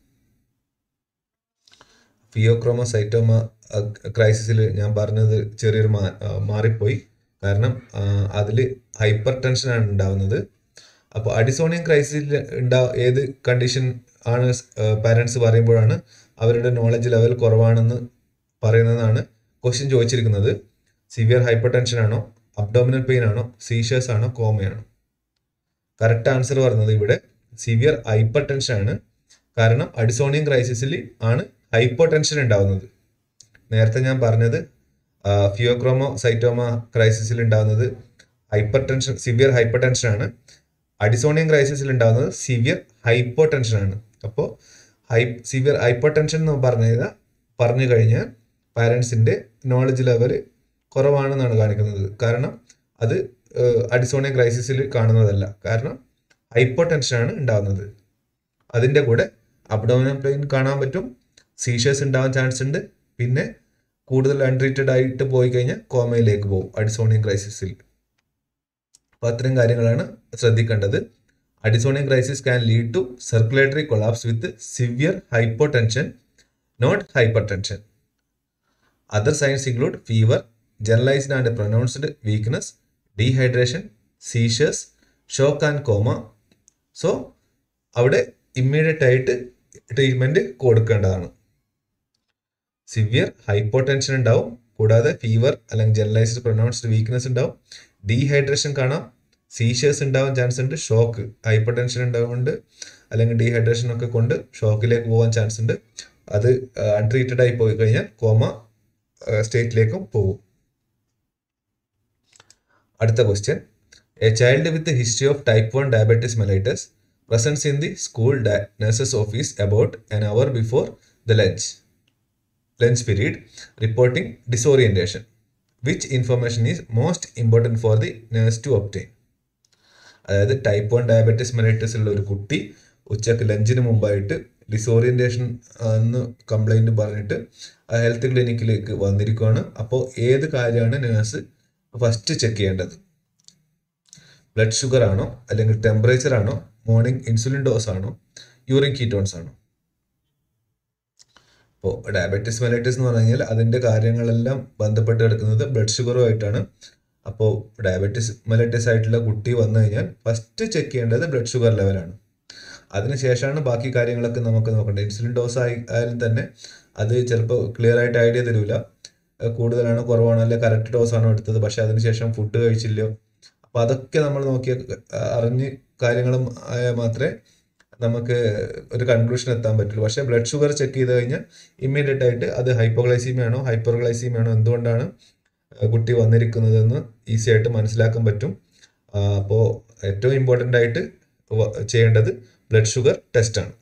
phaeochromocytoma ക്രൈസിസിൽ ഞാൻ പറഞ്ഞത് ചെറിയൊരു മാറിപ്പോയി കാരണം അതിൽ hyper ടെൻഷനാണ് ഉണ്ടാവുന്നത് അപ്പോൾ അഡിസോണിയം ക്രൈസിസിൽ ഉണ്ടാ ഏത് കണ്ടീഷൻ ആണ് പാരൻസ് പറയുമ്പോഴാണ് അവരുടെ നോളജ് ലെവൽ കുറവാണെന്ന് പറയുന്നതാണ് ക്വസ്റ്റ്യൻ ചോദിച്ചിരിക്കുന്നത് സിവിയർ ഹൈപ്പർ ടെൻഷൻ ആണോ അബ്ഡോമിനൽ പെയിൻ ആണോ സീഷേഴ്സ് ആണോ കോമയാണോ കറക്റ്റ് ആൻസർ പറഞ്ഞത് ഇവിടെ സിവിയർ ഹൈപ്പർ ടെൻഷൻ ആണ് കാരണം അഡിസോണിയം ക്രൈസിസിൽ ആണ് ഹൈപ്പോ ടെൻഷൻ ഉണ്ടാവുന്നത് നേരത്തെ ഞാൻ പറഞ്ഞത് ഫിയോക്രോമോ സൈറ്റോമ ക്രൈസിസിൽ ഉണ്ടാകുന്നത് hyper tension severe hyper tension ആണ് അഡിസോണിയം ക്രൈസിസിൽ ഉണ്ടാകുന്നത് സിവിയർ ഹൈപ്പോ ടെൻഷൻ ആണ് അപ്പോൾ ഹൈ സിവിയർ ഹൈപ്പർ ടെൻഷൻ എന്ന് പറഞ്ഞു കഴിഞ്ഞാൽ പറഞ്ഞു കഴിഞ്ഞാൽ പാരൻസിൻ്റെ നോളജ് ലെവൽ കുറവാണെന്നാണ് കാണിക്കുന്നത് കാരണം അത് അഡിസോണിയ ക്രൈസിസിൽ കാണുന്നതല്ല കാരണം ഹൈപ്പർ ടെൻഷനാണ് ഉണ്ടാകുന്നത് അതിൻ്റെ കൂടെ അബ്ഡോമിനൽ പെയിൻ കാണാൻ പറ്റും സീഷേഴ്സ് ഉണ്ടാവാൻ ചാൻസ് ഉണ്ട് പിന്നെ കൂടുതൽ അൺട്രീറ്റഡ് ആയിട്ട് പോയി കഴിഞ്ഞാൽ കോമയിലേക്ക് പോകും അഡിസോണിയം ക്രൈസിസിൽ അപ്പോൾ അത്തരം കാര്യങ്ങളാണ് ശ്രദ്ധിക്കേണ്ടത് Addisonian crisis can lead to circulatory collapse with severe hypo tension not hyper tension other signs include fever generalised and pronounced weakness dehydration seizures shock and coma so അവിടെ ഇമ്മീഡിയറ്റ് ആയിട്ട് ട്രീറ്റ്മെൻറ്റ് കൊടുക്കേണ്ടതാണ് സിവിയർ ഹൈപ്പോ ടെൻഷൻ ഉണ്ടാവും കൂടാതെ fever അല്ലെങ്കിൽ generalised pronounced weakness ഉണ്ടാവും dehydration കാണാം seizures ഉണ്ടാവാൻ chance ഉണ്ട് ഷോക്ക് ഹൈപ്പർ ടെൻഷൻ ഉണ്ടാവുകൊണ്ട് അല്ലെങ്കിൽ ഡീഹൈഡ്രേഷൻ ഒക്കെ കൊണ്ട് ഷോക്കിലേക്ക് പോകാൻ ചാൻസ് ഉണ്ട് അത് അൺട്രീറ്റഡ് ആയി പോയി കഴിഞ്ഞാൽ കോമ സ്റ്റേറ്റിലേക്കും പോകും അടുത്ത question a child with history of type one diabetes mellitus presence in the school nurse's office about an hour before the lunch lunch period reporting disorientation which information is most important for the nurse to obtain അതായത് type one diabetes mellitus ഉള്ള ഒരു കുട്ടി ഉച്ചക്ക് ലഞ്ചിന് മുമ്പായിട്ട് disorientation എന്ന് complaint പറഞ്ഞിട്ട് health ക്ലിനിക്കിലേക്ക് വന്നിരിക്കുകയാണ് അപ്പോൾ ഏത് കാര്യമാണ് നേഴ്സ് ഫസ്റ്റ് ചെക്ക് ചെയ്യേണ്ടത് ബ്ലഡ് ഷുഗർ ആണോ അല്ലെങ്കിൽ ടെമ്പറേച്ചർ ആണോ മോർണിംഗ് ഇൻസുലിൻ ഡോസ് ആണോ യൂറിൻ കീറ്റോൺസ് ആണോ ഇപ്പോൾ ഡയബറ്റീസ് മെലൈറ്റിസ് എന്ന് പറഞ്ഞു കഴിഞ്ഞാൽ അതിൻ്റെ കാര്യങ്ങളെല്ലാം ബന്ധപ്പെട്ട് കിടക്കുന്നത് ബ്ലഡ് ഷുഗറുമായിട്ടാണ് അപ്പോൾ ഡയബറ്റീസ് മെലൈറ്റിസ് ആയിട്ടുള്ള കുട്ടി വന്നു കഴിഞ്ഞാൽ ഫസ്റ്റ് ചെക്ക് ചെയ്യേണ്ടത് ബ്ലഡ് ഷുഗർ ലെവലാണ് അതിനുശേഷമാണ് ബാക്കി കാര്യങ്ങളൊക്കെ നമുക്ക് നോക്കേണ്ടത് ഇൻസുലിൻ ഡോസ് ആയി ആയാലും തന്നെ അത് ചിലപ്പോൾ ക്ലിയർ ആയിട്ട് ഐഡിയ തരില്ല കൂടുതലാണോ കുറവാണോ അല്ലെ കറക്റ്റ് ഡോസ് ആണോ എടുത്തത് പക്ഷെ അതിനുശേഷം ഫുഡ് കഴിച്ചില്ലയോ അപ്പോൾ അതൊക്കെ നമ്മൾ നോക്കിയ അറിഞ്ഞ് കാര്യങ്ങളും ആയാൽ മാത്രമേ നമുക്ക് ഒരു കൺക്ലൂഷൻ എത്താൻ പറ്റുള്ളൂ പക്ഷേ ബ്ലഡ് ഷുഗർ ചെക്ക് ചെയ്ത് കഴിഞ്ഞാൽ ഇമ്മീഡിയറ്റ് ആയിട്ട് അത് ഹൈപ്പോഗ്ലൈസീമിയ ആണോ ഹൈപ്പർഗ്ലൈസീമിയ ആണോ എന്തുകൊണ്ടാണ് കുട്ടി വന്നിരിക്കുന്നതെന്ന് ഈസി ആയിട്ട് മനസ്സിലാക്കാൻ പറ്റും അപ്പോൾ ഏറ്റവും ഇമ്പോർട്ടൻ്റ് ആയിട്ട് ചെയ്യേണ്ടത് ബ്ലഡ് ഷുഗർ ടെസ്റ്റ് ആണ്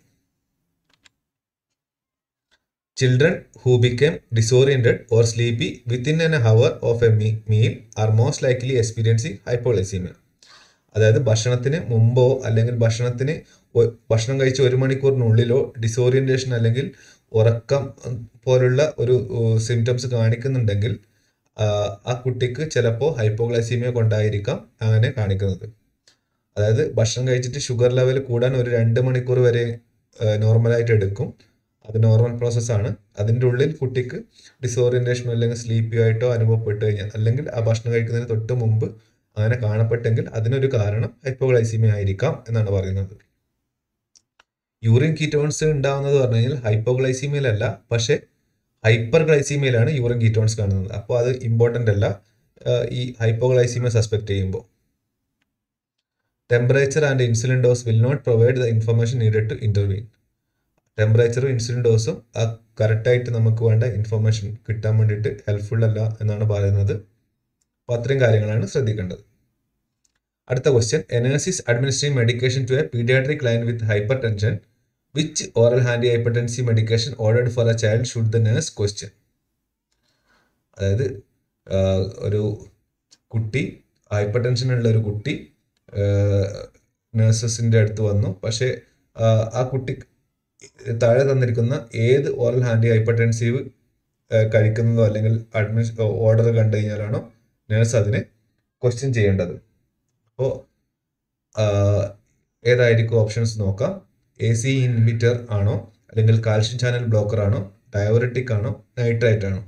children who became disoriented or sleepy within an hour of a meal are most likely experiencing hypoglycaemia അതായത് ഭക്ഷണത്തിന് മുമ്പോ അല്ലെങ്കിൽ ഭക്ഷണത്തിന് ഭക്ഷണം കഴിച്ച ഒരു മണിക്കൂറിനുള്ളിലോ ഡിസോറിയൻറ്റേഷൻ അല്ലെങ്കിൽ ഉറക്കം പോലുള്ള ഒരു സിംറ്റംസ് കാണിക്കുന്നുണ്ടെങ്കിൽ ആ കുട്ടിക്ക് ചിലപ്പോൾ ഹൈപ്പോഗ്ലൈസീമിയ കൊണ്ടായിരിക്കാം അങ്ങനെ കാണിക്കുന്നത് അതായത് ഭക്ഷണം കഴിച്ചിട്ട് ഷുഗർ ലെവൽ കൂടാൻ ഒരു രണ്ട് മണിക്കൂർ വരെ നോർമലായിട്ട് എടുക്കും അത് നോർമൽ പ്രോസസ്സാണ് അതിൻ്റെ ഉള്ളിൽ കുട്ടിക്ക് ഡിസോറിയൻറ്റേഷനോ അല്ലെങ്കിൽ സ്ലീപ്പിയോ ആയിട്ടോ അനുഭവപ്പെട്ട് കഴിഞ്ഞാൽ അല്ലെങ്കിൽ ആ ഭക്ഷണം കഴിക്കുന്നതിന് തൊട്ട് മുമ്പ് അങ്ങനെ കാണപ്പെട്ടെങ്കിൽ അതിനൊരു കാരണം ഹൈപ്പോഗ്ലൈസീമിയ ആയിരിക്കാം എന്നാണ് പറയുന്നത് യൂറിൻ കീറ്റോൺസ് ഉണ്ടാവുന്നത് പറഞ്ഞു കഴിഞ്ഞാൽ ഹൈപ്പോഗ്ലൈസീമിയയിലല്ല പക്ഷേ ഹൈപ്പർ ഗ്ലൈസീമിയയിലാണ് യൂറിൻ കീറ്റോൺസ് കാണുന്നത് അപ്പോൾ അത് ഇമ്പോർട്ടൻ്റ് അല്ല ഈ ഹൈപ്പോഗ്ലൈസീമിയ സസ്പെക്ട് ചെയ്യുമ്പോൾ temperature and insulin dose will not provide the information needed to intervene ടെമ്പറേച്ചറും ഇൻസുലിൻ ഡോസും ആ കറക്റ്റായിട്ട് നമുക്ക് വേണ്ട ഇൻഫർമേഷൻ കിട്ടാൻ വേണ്ടിയിട്ട് ഹെൽപ്ഫുൾ അല്ല എന്നാണ് പറയുന്നത് അപ്പോൾ അത്രയും കാര്യങ്ങളാണ് ശ്രദ്ധിക്കേണ്ടത് അടുത്ത question a nurse is administering medication to a pediatric line with hypertension which oral antihypertensive medication ordered for a child should the nurse question അതായത് ഒരു കുട്ടി ഹൈപ്പർ ടെൻഷൻ ഉള്ള ഒരു കുട്ടി നേഴ്സസിൻ്റെ അടുത്ത് വന്നു പക്ഷേ ആ കുട്ടി താഴെ തന്നിരിക്കുന്ന ഏത് ഓറൽ ഹാൻഡി ഹൈപ്പർടെൻസീവ് കഴിക്കുന്നതോ അല്ലെങ്കിൽ അഡ്മിൻ ഓർഡർ കണ്ടു കഴിഞ്ഞാലാണോ നേഴ്സ് അതിനെ ക്വസ്റ്റ്യൻ ചെയ്യേണ്ടത് അപ്പോൾ ഏതായിരിക്കും ഓപ്ഷൻസ് നോക്കാം എ സി ഇൻഹിബിറ്റർ ആണോ അല്ലെങ്കിൽ കാൽഷ്യം ചാനൽ ബ്ലോക്കർ ആണോ ഡയവററ്റിക് ആണോ നൈട്രേറ്റ് ആണോ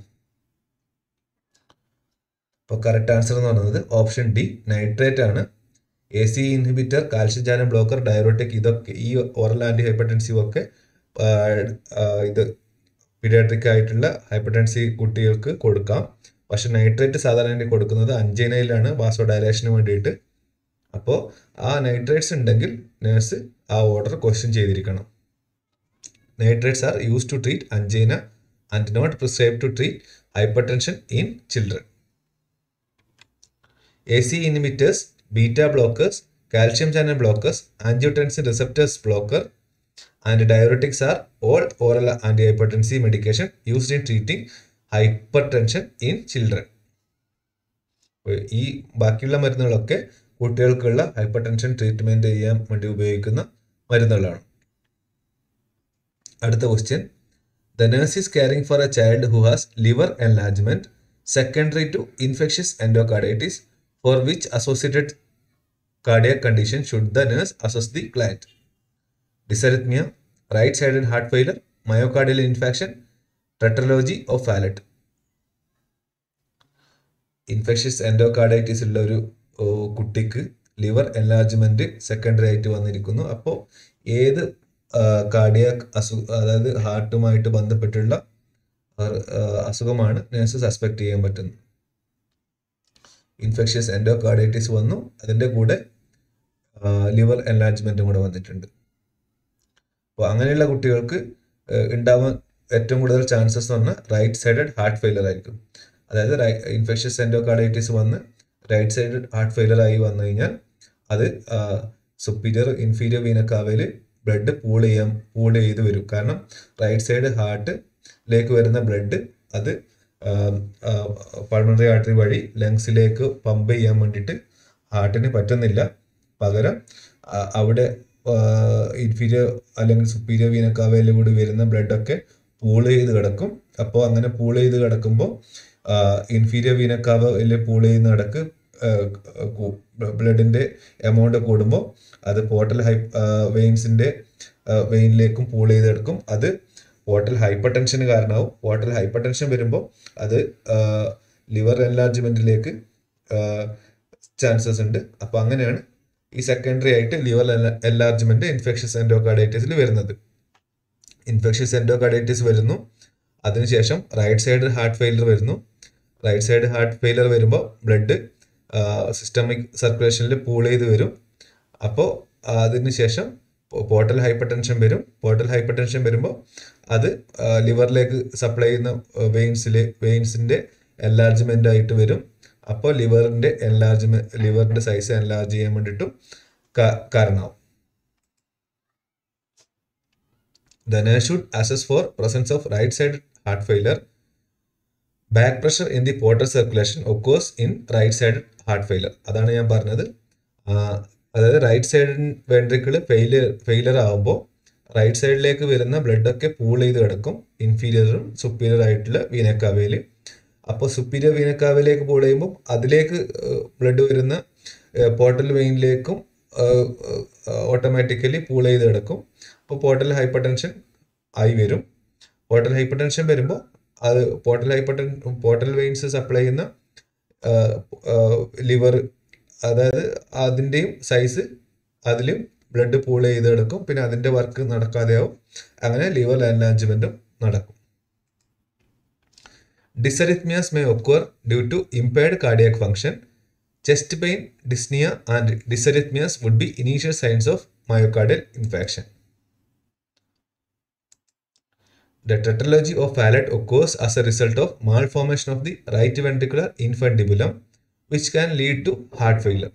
അപ്പോൾ കറക്റ്റ് ആൻസർ എന്ന് പറയുന്നത് ഓപ്ഷൻ ഡി നൈട്രേറ്റ് ആണ് A C inhibitor calcium channel blocker diuretic ഇതൊക്കെ ഈ ഓറൽ ആൻറ്റി ഹൈപ്പർടെൻസീവ് ഒക്കെ ഇത് പീഡിയാട്രിക് ആയിട്ടുള്ള ഹൈപ്പർടെൻസി കുട്ടികൾക്ക് കൊടുക്കാം പക്ഷെ നൈട്രേറ്റ് സാധാരണ കൊടുക്കുന്നത് അഞ്ചൈനയിലാണ് വാസോ ഡയലേഷന് വേണ്ടിയിട്ട് അപ്പോൾ ആ നൈട്രേറ്റ്സ് ഉണ്ടെങ്കിൽ നേഴ്സ് ആ ഓർഡർ ക്വസ്റ്റ്യൻ ചെയ്തിരിക്കണം nitrates are use to treat angina and not prescribe to treat hypertension in children A C inhibitors beta blockers calcium channel blockers angiotensin receptors blocker and diabetics are all oral antihypertensive medication used in treating hypertension in children ഈ ബാക്കിയുള്ള മരുന്നുകളൊക്കെ കുട്ടികൾക്കുള്ള hyper tension treatment ചെയ്യാൻ വേണ്ടി ഉപയോഗിക്കുന്ന മരുന്നുകളാണ് അടുത്ത question the nurse is caring for a child who has liver enlargement secondary to infectious endocarditis for which associated cardiac condition should the nurse assess the client? Dysarrhythmia, right sided heart failure, myocardial infarction, tetralogy of Fallot. Infectious endocarditis ഉള്ള ഒരു ഓ, കുട്ടിക്ക് liver enlargement secondary ആയിട്ട് വന്നിരിക്കുന്നു അപ്പോൾ ഏത് cardiac അസു അതായത് ഹാർട്ടുമായിട്ട് ബന്ധപ്പെട്ടുള്ള ആ, ആ, അസുഖമാണ് നേഴ്സ് സസ്പെക്ട് ചെയ്യാൻ പറ്റുന്നത് ഇൻഫെഷ്യസ് എൻഡോകാർഡൈറ്റിസ് വന്നു അതിൻ്റെ കൂടെ ലിവർ എൻലാർജ്മെൻറ്റും കൂടെ വന്നിട്ടുണ്ട് അപ്പോൾ അങ്ങനെയുള്ള കുട്ടികൾക്ക് ആ, ഉണ്ടാവാൻ ഏറ്റവും കൂടുതൽ ചാൻസസ് എന്ന് പറഞ്ഞാൽ റൈറ്റ് സൈഡഡ് ഹാർട്ട് ഫെയിലർ ആയിരിക്കും അതായത് ഇൻഫെഷ്യസ് എൻഡോകാർഡൈറ്റിസ് വന്ന് റൈറ്റ് സൈഡഡ് ഹാർട്ട് ഫെയിലർ ആയി വന്നു കഴിഞ്ഞാൽ അത് സുപ്പീരിയർ ഇൻഫീരിയർ വീനക്കാവയിൽ ബ്ലഡ് പൂൾ ചെയ്യാൻ പൂൾ ചെയ്ത് വരും കാരണം റൈറ്റ് സൈഡ് ഹാർട്ടിലേക്ക് വരുന്ന ബ്ലഡ് അത് പൾമണറി ആർട്ടറി വഴി ലങ്സിലേക്ക് പമ്പ് ചെയ്യാൻ വേണ്ടിയിട്ട് ഹാർട്ടിന് പറ്റുന്നില്ല പകരം ആ, അവിടെ ഇൻഫീരിയർ അല്ലെങ്കിൽ സുപ്പീരിയർ വീനക്കാവയിലൂടെ വരുന്ന ബ്ലഡൊക്കെ പൂൾ ചെയ്ത് കിടക്കും അപ്പോൾ അങ്ങനെ പൂൾ ചെയ്ത് കിടക്കുമ്പോൾ ഇൻഫീരിയർ വീനക്കാവയിൽ പൂൾ ചെയ്യുന്ന കിടക്ക് ബ്ലഡിൻ്റെ എമൗണ്ട് കൂടുമ്പോൾ അത് പോർട്ടൽ ഹൈ വെയിൻസിൻ്റെ വെയിനിലേക്കും പൂൾ ചെയ്ത് കിടക്കും അത് പോർട്ടൽ ഹൈപ്പർ ടെൻഷന് കാരണമാവും പോർട്ടൽ ഹൈപ്പർ ടെൻഷൻ വരുമ്പോൾ അത് ലിവർ എൻലാർജ്മെൻറ്റിലേക്ക് ചാൻസസ് ഉണ്ട് അപ്പോൾ അങ്ങനെയാണ് ഈ സെക്കൻഡറി ആയിട്ട് ലിവർ എൻലാർജ്മെൻറ്റ് ഇൻഫെക്ഷസ് എൻഡോകാർഡൈറ്റിസിൽ വരുന്നത് ഇൻഫെക്ഷസ് എൻഡോകാർഡൈറ്റിസ് വരുന്നു അതിനുശേഷം റൈറ്റ് സൈഡ് ഹാർട്ട് ഫെയിലർ വരുന്നു റൈറ്റ് സൈഡ് ഹാർട്ട് ഫെയിലർ വരുമ്പോൾ ബ്ലഡ് സിസ്റ്റമിക് സർക്കുലേഷനിൽ പൂൾ ചെയ്ത് വരും അപ്പോൾ അതിനുശേഷം പോർട്ടൽ ഹൈപ്പർ ടെൻഷൻ വരും പോർട്ടൽ ഹൈപ്പർ ടെൻഷൻ വരുമ്പോൾ അത് ലിവറിലേക്ക് സപ്ലൈ ചെയ്യുന്ന വെയിൻസിൽ വെയിൻസിൻ്റെ എൻലാർജ്മെൻ്റ് ആയിട്ട് വരും അപ്പോൾ ലിവറിൻ്റെ എൻലാർജ്മെൻറ്റ് ലിവറിൻ്റെ സൈസ് എൻലാർജ് ചെയ്യാൻ വേണ്ടിയിട്ടും കാ- കാരണമാവും The nurse should assess for presence of right side heart failure. Back pressure in the portal circulation occurs in right side heart failure. അതാണ് ഞാൻ പറഞ്ഞത് ആ, അതായത് right side ventricle failure failure ആകുമ്പോൾ റൈറ്റ് സൈഡിലേക്ക് വരുന്ന ബ്ലഡൊക്കെ പൂൾ ചെയ്ത് കിടക്കും ഇൻഫീരിയറും സുപ്പീരിയർ ആയിട്ടുള്ള വീനക്കാവയിൽ അപ്പോൾ സുപ്പീരിയർ വീനക്കാവയിലേക്ക് പൂൾ ചെയ്യുമ്പോൾ അതിലേക്ക് ബ്ലഡ് വരുന്ന പോർട്ടൽ വെയിനിലേക്കും ഓട്ടോമാറ്റിക്കലി പൂൾ ചെയ്ത് കിടക്കും അപ്പോൾ പോർട്ടൽ ഹൈപ്പർ ടെൻഷൻ ആയി വരും പോർട്ടൽ ഹൈപ്പർ ടെൻഷൻ വരുമ്പോൾ അത് portal hyper ten portal veins supply ചെയ്യുന്ന ലിവർ അതായത് അതിൻ്റെയും സൈസ് അതിലും ബ്ലഡ് പൂൾ ചെയ്ത് കിടക്കും പിന്നെ അതിൻ്റെ വർക്ക് നടക്കാതെയാവും അങ്ങനെ ലിവർ എൻലാർജ്മെൻറ്റും നടക്കും dysrhythmias may occur due to impaired cardiac function chest pain dyspnea and dysrhythmias would be initial signs of myocardial infection The tetralogy of Fallot occurs as a result of malformation of the right ventricular infundibulum, which can lead to heart failure.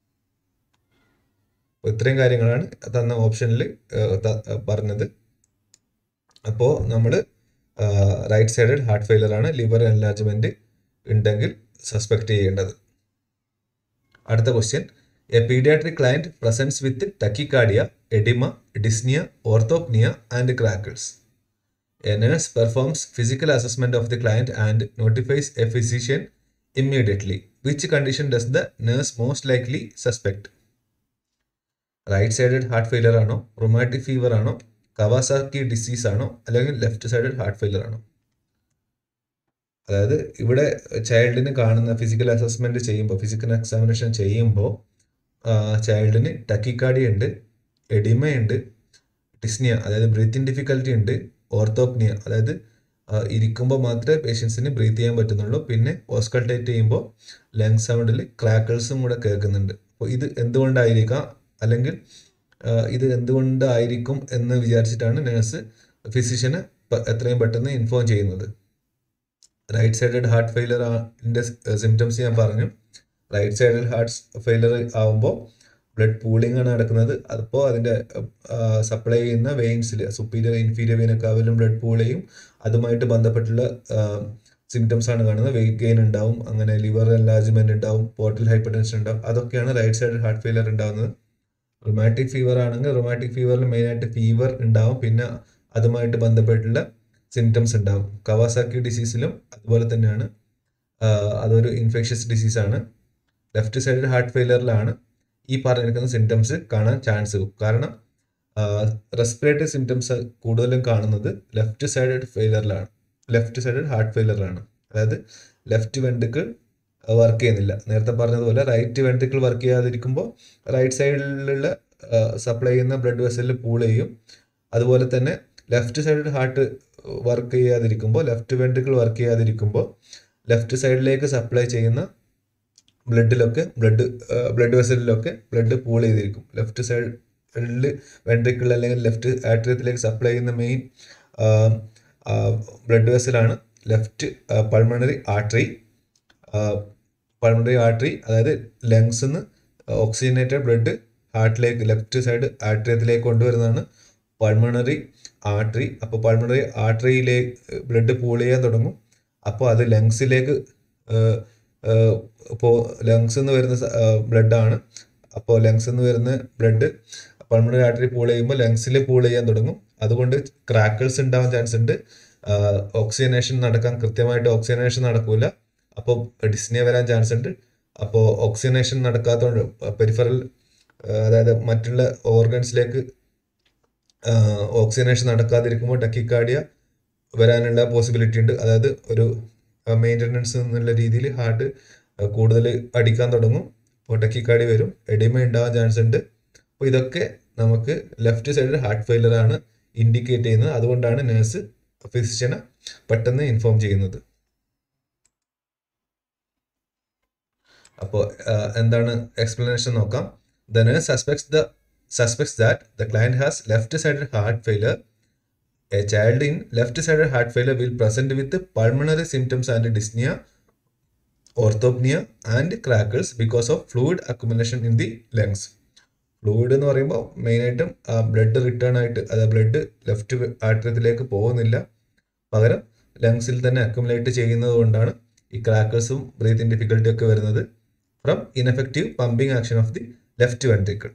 അപ്പോൾ ഇത്രയും കാര്യങ്ങളാണ് തന്ന ഓപ്ഷനിൽ പറഞ്ഞത് അപ്പോൾ നമ്മൾ right sided heart failure ആണ് liver enlargement ഉണ്ടെങ്കിൽ സസ്പെക്ട് ചെയ്യേണ്ടത് അടുത്ത question a pediatric client presents with tachycardia edema dyspnea orthopnea and crackles A nurse performs physical assessment of the client and notifies a physician immediately. Which condition does the nurse most likely suspect? Right sided heart failure ആണോ rheumatic fever ആണോ Kawasaki disease ആണോ അല്ലെങ്കിൽ left sided heart failure ആണോ അതായത് ഇവിടെ ചൈൽഡിന് കാണുന്ന physical assessment ചെയ്യുമ്പോൾ ഫിസിക്കൽ എക്സാമിനേഷൻ ചെയ്യുമ്പോൾ ചൈൽഡിന് ടക്കിക്കാടി ഉണ്ട് എഡിമയുണ്ട് ഡിസ്നിയ അതായത് ബ്രീത്തിങ് ഡിഫിക്കൽറ്റി ഉണ്ട് ഓർത്തോപ്നിയ അതായത് ഇരിക്കുമ്പോൾ മാത്രമേ പേഷ്യൻസിന് ബ്രീത്ത് ചെയ്യാൻ പറ്റുന്നുള്ളൂ പിന്നെ ഓസ്കൾട്ടേറ്റ് ചെയ്യുമ്പോൾ ലങ് സൗണ്ടിൽ ക്രാക്കിൾസും കൂടെ കേൾക്കുന്നുണ്ട് അപ്പോൾ ഇത് എന്തുകൊണ്ടായിരിക്കാം അല്ലെങ്കിൽ ആ, ഇത് എന്തുകൊണ്ടായിരിക്കും എന്ന് വിചാരിച്ചിട്ടാണ് നേഴ്സ് ഫിസിഷ്യന് എത്രയും പെട്ടെന്ന് ഇൻഫോം ചെയ്യുന്നത് റൈറ്റ് സൈഡഡ് ഹാർട്ട് ഫെയിലറിൻ്റെ സിംറ്റംസ് ഞാൻ പറഞ്ഞു റൈറ്റ് സൈഡഡ് ഹാർട്ട് ഫെയിലർ ആവുമ്പോൾ ബ്ലഡ് പൂളിംഗ് ആണ് നടക്കുന്നത് അതിപ്പോൾ അതിൻ്റെ സപ്ലൈ ചെയ്യുന്ന വെയിൻസിൽ സുപ്പീരിയർ ഇൻഫീരിയർ വെയിനക്കാവിലും ബ്ലഡ് പൂൾ ചെയ്യും അതുമായിട്ട് ബന്ധപ്പെട്ടുള്ള സിംറ്റംസ് ആണ് കാണുന്നത് വെയിറ്റ് ഗെയിൻ ഉണ്ടാവും അങ്ങനെ ലിവർ എൻലാർജ്മെന്റ് ഉണ്ടാവും പോർട്ടൽ ഹൈപ്പർ ടെൻഷൻ ഉണ്ടാവും അതൊക്കെയാണ് റൈറ്റ് സൈഡ് ഹാർട്ട് ഫെയിലിയർ ഉണ്ടാകുന്നത് റൊമാറ്റിക് ഫീവർ ആണെങ്കിൽ റൊമാറ്റിക് ഫീവറിൽ മെയിനായിട്ട് ഫീവർ ഉണ്ടാവും പിന്നെ അതുമായിട്ട് ബന്ധപ്പെട്ടുള്ള സിംറ്റംസ് ഉണ്ടാവും കവാസാക്കി ഡിസീസിലും അതുപോലെ തന്നെയാണ് അതൊരു ഇൻഫെക്ഷ്യസ് ഡിസീസാണ് ലെഫ്റ്റ് സൈഡ് ഹാർട്ട് ഫെയിലിയറിലാണ് ഈ പറഞ്ഞിരിക്കുന്ന സിംറ്റംസ് കാണാൻ ചാൻസ് കാരണം റെസ്പിറേറ്ററി സിംറ്റംസ് കൂടുതലും കാണുന്നത് ലെഫ്റ്റ് സൈഡ് ഫെയിലിയറിലാണ് ലെഫ്റ്റ് സൈഡ് ഹാർട്ട് ഫെയിലിയറാണ് അതായത് ലെഫ്റ്റ് വെൻട്രിക്കിൾ വർക്ക് ചെയ്യുന്നില്ല നേരത്തെ പറഞ്ഞതുപോലെ റൈറ്റ് വെൻട്രിക്കിൾ വർക്ക് ചെയ്യാതിരിക്കുമ്പോൾ റൈറ്റ് സൈഡിലുള്ള സപ്ലൈ ചെയ്യുന്ന ബ്ലഡ് വെസലിൽ പൂൾ ചെയ്യും അതുപോലെ തന്നെ ലെഫ്റ്റ് സൈഡ് ഹാർട്ട് വർക്ക് ചെയ്യാതിരിക്കുമ്പോൾ ലെഫ്റ്റ് വെൻട്രിക്കിൾ വർക്ക് ചെയ്യാതിരിക്കുമ്പോൾ ലെഫ്റ്റ് സൈഡിലേക്ക് സപ്ലൈ ചെയ്യുന്ന ബ്ലഡിലൊക്കെ ബ്ലഡ് ബ്ലഡ് വെസലിലൊക്കെ ബ്ലഡ് പൂൾ ചെയ്തിരിക്കും ലെഫ്റ്റ് സൈഡിൽ വെൻട്രിക്കിൾ അല്ലെങ്കിൽ ലെഫ്റ്റ് ആട്രിയത്തിലേക്ക് സപ്ലൈ ചെയ്യുന്ന മെയിൻ ബ്ലഡ് വെസലാണ് left pulmonary artery pulmonary artery അതായത് ലങ്സിൽ നിന്ന് ഓക്സിജനേറ്റഡ് ബ്ലഡ് ഹാർട്ടിലേക്ക് ലെഫ്റ്റ് സൈഡ് ആർട്ടറിയത്തിലേക്ക് കൊണ്ടുവരുന്നതാണ് പൾമണറി ആർട്ടറി അപ്പോൾ പൾമണറി ആർട്ടറിയിലേക്ക് ബ്ലഡ് പൂൾ ചെയ്യാൻ തുടങ്ങും അപ്പോൾ അത് ലങ്സിലേക്ക് ഇപ്പോൾ ലങ്സിൽ നിന്ന് വരുന്ന ബ്ലഡാണ് അപ്പോൾ ലങ്സിൽ നിന്ന് വരുന്ന ബ്ലഡ് പൾമണറി ആർട്ടറി പൂൾ ചെയ്യുമ്പോൾ ലങ്സിൽ പൂൾ ചെയ്യാൻ തുടങ്ങും അതുകൊണ്ട് ക്രാക്കിൾസ് ഉണ്ടാവാൻ ചാൻസ് ഉണ്ട് ഓക്സിജനേഷൻ നടക്കാൻ കൃത്യമായിട്ട് ഓക്സിജനേഷൻ നടക്കൂല അപ്പോൾ ഡിസ്നിയ വരാൻ ചാൻസ് ഉണ്ട് അപ്പോൾ ഓക്സിജനേഷൻ നടക്കാത്തതുകൊണ്ട് പെരിഫറൽ അതായത് മറ്റുള്ള ഓർഗൻസിലേക്ക് ഓക്സിജനേഷൻ നടക്കാതിരിക്കുമ്പോൾ ടക്കിക്കാർഡിയ വരാനുള്ള പോസിബിലിറ്റി ഉണ്ട് അതായത് ഒരു മെയിൻ്റനൻസ് എന്നുള്ള രീതിയിൽ ഹാർട്ട് കൂടുതൽ അടിക്കാൻ തുടങ്ങും അപ്പോൾ ടക്കിക്കാർഡി വരും എഡിമ ഉണ്ടാവാൻ ചാൻസ് ഉണ്ട് അപ്പോൾ ഇതൊക്കെ നമുക്ക് ലെഫ്റ്റ് സൈഡിൽ ഹാർട്ട് ഫെയിലർ ആണ് ഇൻഡിക്കേറ്റ് ചെയ്യുന്നത് അതുകൊണ്ടാണ് നേഴ്സ് ഫിസിഷ്യനെ പെട്ടെന്ന് ഇൻഫോം ചെയ്യുന്നത് അപ്പോൾ എന്താണ് എക്സ്പ്ലനേഷൻ നോക്കാം the nurse suspects the suspects that the client has left side heart failure a child in left side heart failure will present with pulmonary symptoms and dyspnea orthopnea and crackles because of fluid accumulation in the lungs fluid എന്ന് പറയുമ്പോൾ മെയിനായിട്ടും blood return ആയിട്ട് അതായത് blood left ആർട്ടറിയത്തിലേക്ക് പോകുന്നില്ല പകരം ലങ്സിൽ തന്നെ accumulate ചെയ്യുന്നത് കൊണ്ടാണ് ഈ ക്രാക്കേഴ്സും ബ്രീത്തിങ് ഡിഫിക്കൽട്ടി ഒക്കെ വരുന്നത് from ineffective pumping action of the left ventricle